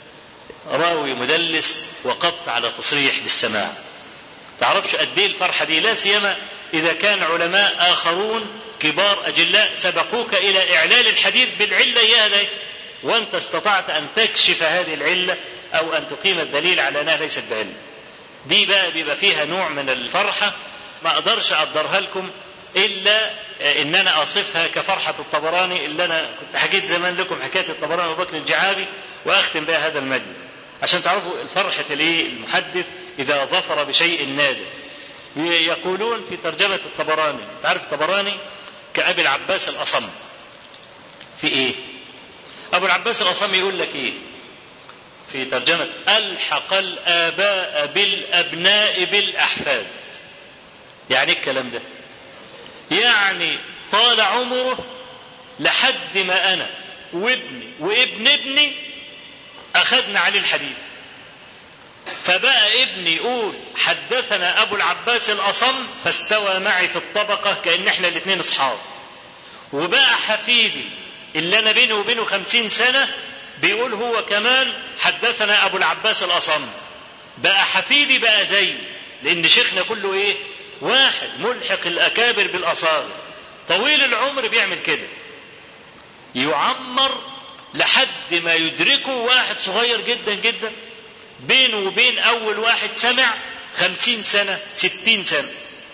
راوي مدلس وقفت على تصريح بالسماع تعرفش قد ايه الفرحة دي لا سيما إذا كان علماء آخرون كبار أجلاء سبقوك إلى إعلال الحديث بالعلة يا ده وأنت استطعت أن تكشف هذه العلة أو أن تقيم الدليل على أنها ليست بعلة دي بقى بيبقى فيها نوع من الفرحة ما أقدرش أقدرها لكم إلا إن أنا أصفها كفرحة الطبراني اللي أنا كنت حكيت زمان لكم حكاية الطبراني وأبو بكر الجعابي وأختم بها هذا المجلس عشان تعرفوا الفرحة الإيه المحدث إذا ظفر بشيء نادر يقولون في ترجمة الطبراني تعرف الطبراني كأبي العباس الأصم في إيه أبو العباس الأصم يقول لك إيه في ترجمة ألحق الآباء بالأبناء بالأحفاد يعني إيه الكلام ده يعني طال عمره لحد ما أنا وابني وابن ابني أخذنا عليه الحديث فبقى ابني يقول حدثنا ابو العباس الاصم فاستوى معي في الطبقه كان احنا الاثنين اصحاب وبقى حفيدي اللي انا بيني وبينه خمسين سنه بيقول هو كمان حدثنا ابو العباس الاصم بقى حفيدي بقى زي لان شيخنا كله ايه واحد ملحق الاكابر بالاصابع طويل العمر بيعمل كده يعمر لحد ما يدركه واحد صغير جدا جدا بينه وبين أول واحد سمع خمسين سنة ستين سنة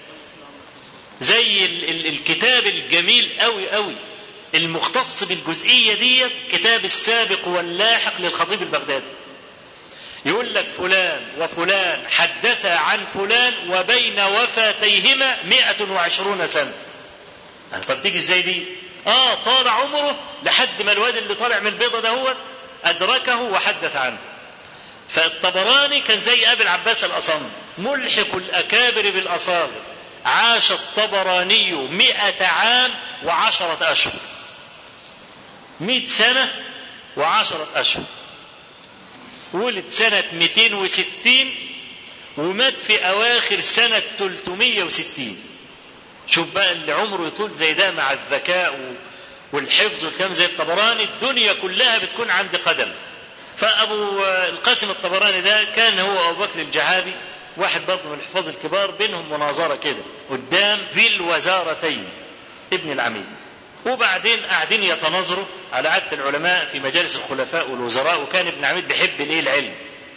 زي ال ال الكتاب الجميل قوي قوي المختص بالجزئية دي كتاب السابق واللاحق للخطيب البغدادي يقول لك فلان وفلان حدث عن فلان وبين وفاتيهما مئة وعشرون سنة طب تيجي ازاي دي اه طال عمره لحد ما الواد اللي طالع من البيضة ده هو أدركه وحدث عنه فالطبراني كان زي ابي العباس الاصم ملحق الاكابر بالاصابع عاش الطبراني مئة عام وعشرة أشهر مئة سنة وعشرة أشهر ولد سنة 260 ومات في أواخر سنة 360 شوف بقى اللي عمره يطول زي ده مع الذكاء والحفظ والكلام زي الطبراني الدنيا كلها بتكون عند قدم فابو القاسم الطبراني ده كان هو ابو بكر الجعابي واحد برضه من الحفاظ الكبار بينهم مناظره كده قدام ذي الوزارتين ابن العميد وبعدين قاعدين يتناظروا على عاده العلماء في مجالس الخلفاء والوزراء وكان ابن عميد بيحب الايه العلم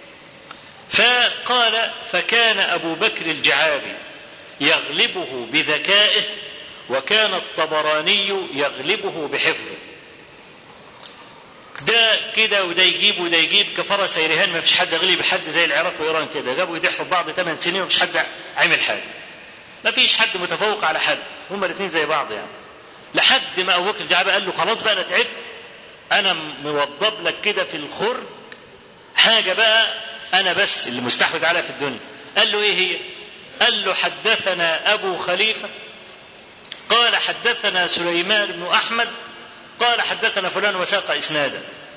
فقال فكان ابو بكر الجعابي يغلبه بذكائه وكان الطبراني يغلبه بحفظه ده كده وده يجيب وده يجيب كفرس سيرهان ما فيش حد غلب حد زي العراق وايران كده جابوا يدحوا بعض ثمان سنين ومفيش حد عمل حاجه ما فيش حد متفوق على حد هما الاثنين زي بعض يعني لحد ما ابو بكر الجعابي قال له خلاص بقى انا تعبت انا موضب لك كده في الخرج حاجه بقى انا بس اللي مستحوذ عليها في الدنيا قال له ايه هي قال له حدثنا ابو خليفه قال حدثنا سليمان بن احمد قال حدثنا فلان وساق اسنادا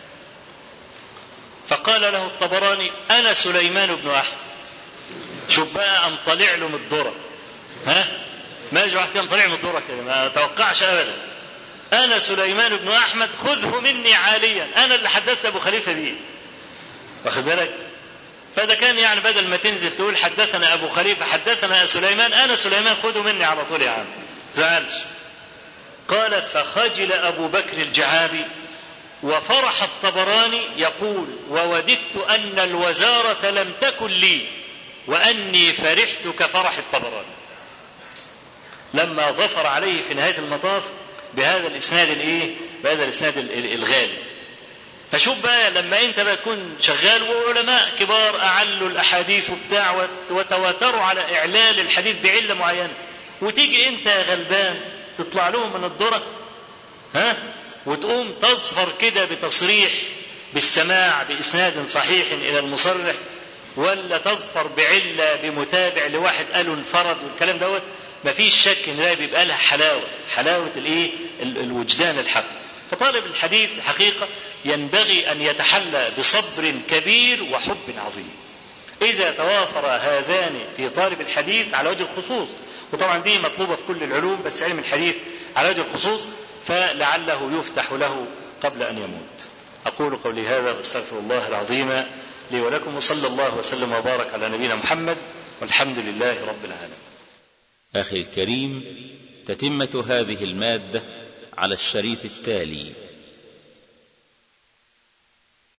فقال له الطبراني انا سليمان بن احمد شوف بقى ام طلع له من الذره ها ما يجي واحد كان طلع من الذره كده ما توقعش ابدا انا سليمان بن احمد خذه مني عاليا انا اللي حدثت ابو خليفه بيه واخد بالك فده كان يعني بدل ما تنزل تقول حدثنا ابو خليفه حدثنا سليمان انا سليمان خذه مني على طول يا عم زعلش قال فخجل أبو بكر الجعابي وفرح الطبراني يقول ووددت أن الوزارة لم تكن لي وأني فرحت كفرح الطبراني لما ظفر عليه في نهاية المطاف بهذا الإسناد الإيه؟ بهذا الإسناد الغالي فشوف بقى لما انت بقى تكون شغال وعلماء كبار اعلوا الاحاديث وبتاع وتواتروا على اعلال الحديث بعله معينه وتيجي انت يا غلبان تطلع لهم من الذرة ها وتقوم تظفر كده بتصريح بالسماع بإسناد صحيح إلى المصرح ولا تظفر بعلة بمتابع لواحد قالوا انفرد والكلام دوت مفيش شك ان ده بيبقى لها حلاوة حلاوة الايه الوجدان الحق فطالب الحديث حقيقة ينبغي أن يتحلى بصبر كبير وحب عظيم إذا توافر هذان في طالب الحديث على وجه الخصوص وطبعا دي مطلوبة في كل العلوم بس علم الحديث على وجه الخصوص فلعله يفتح له قبل أن يموت أقول قولي هذا واستغفر الله العظيم لي ولكم وصلى الله وسلم وبارك على نبينا محمد والحمد لله رب العالمين أخي الكريم تتمة هذه المادة على الشريط التالي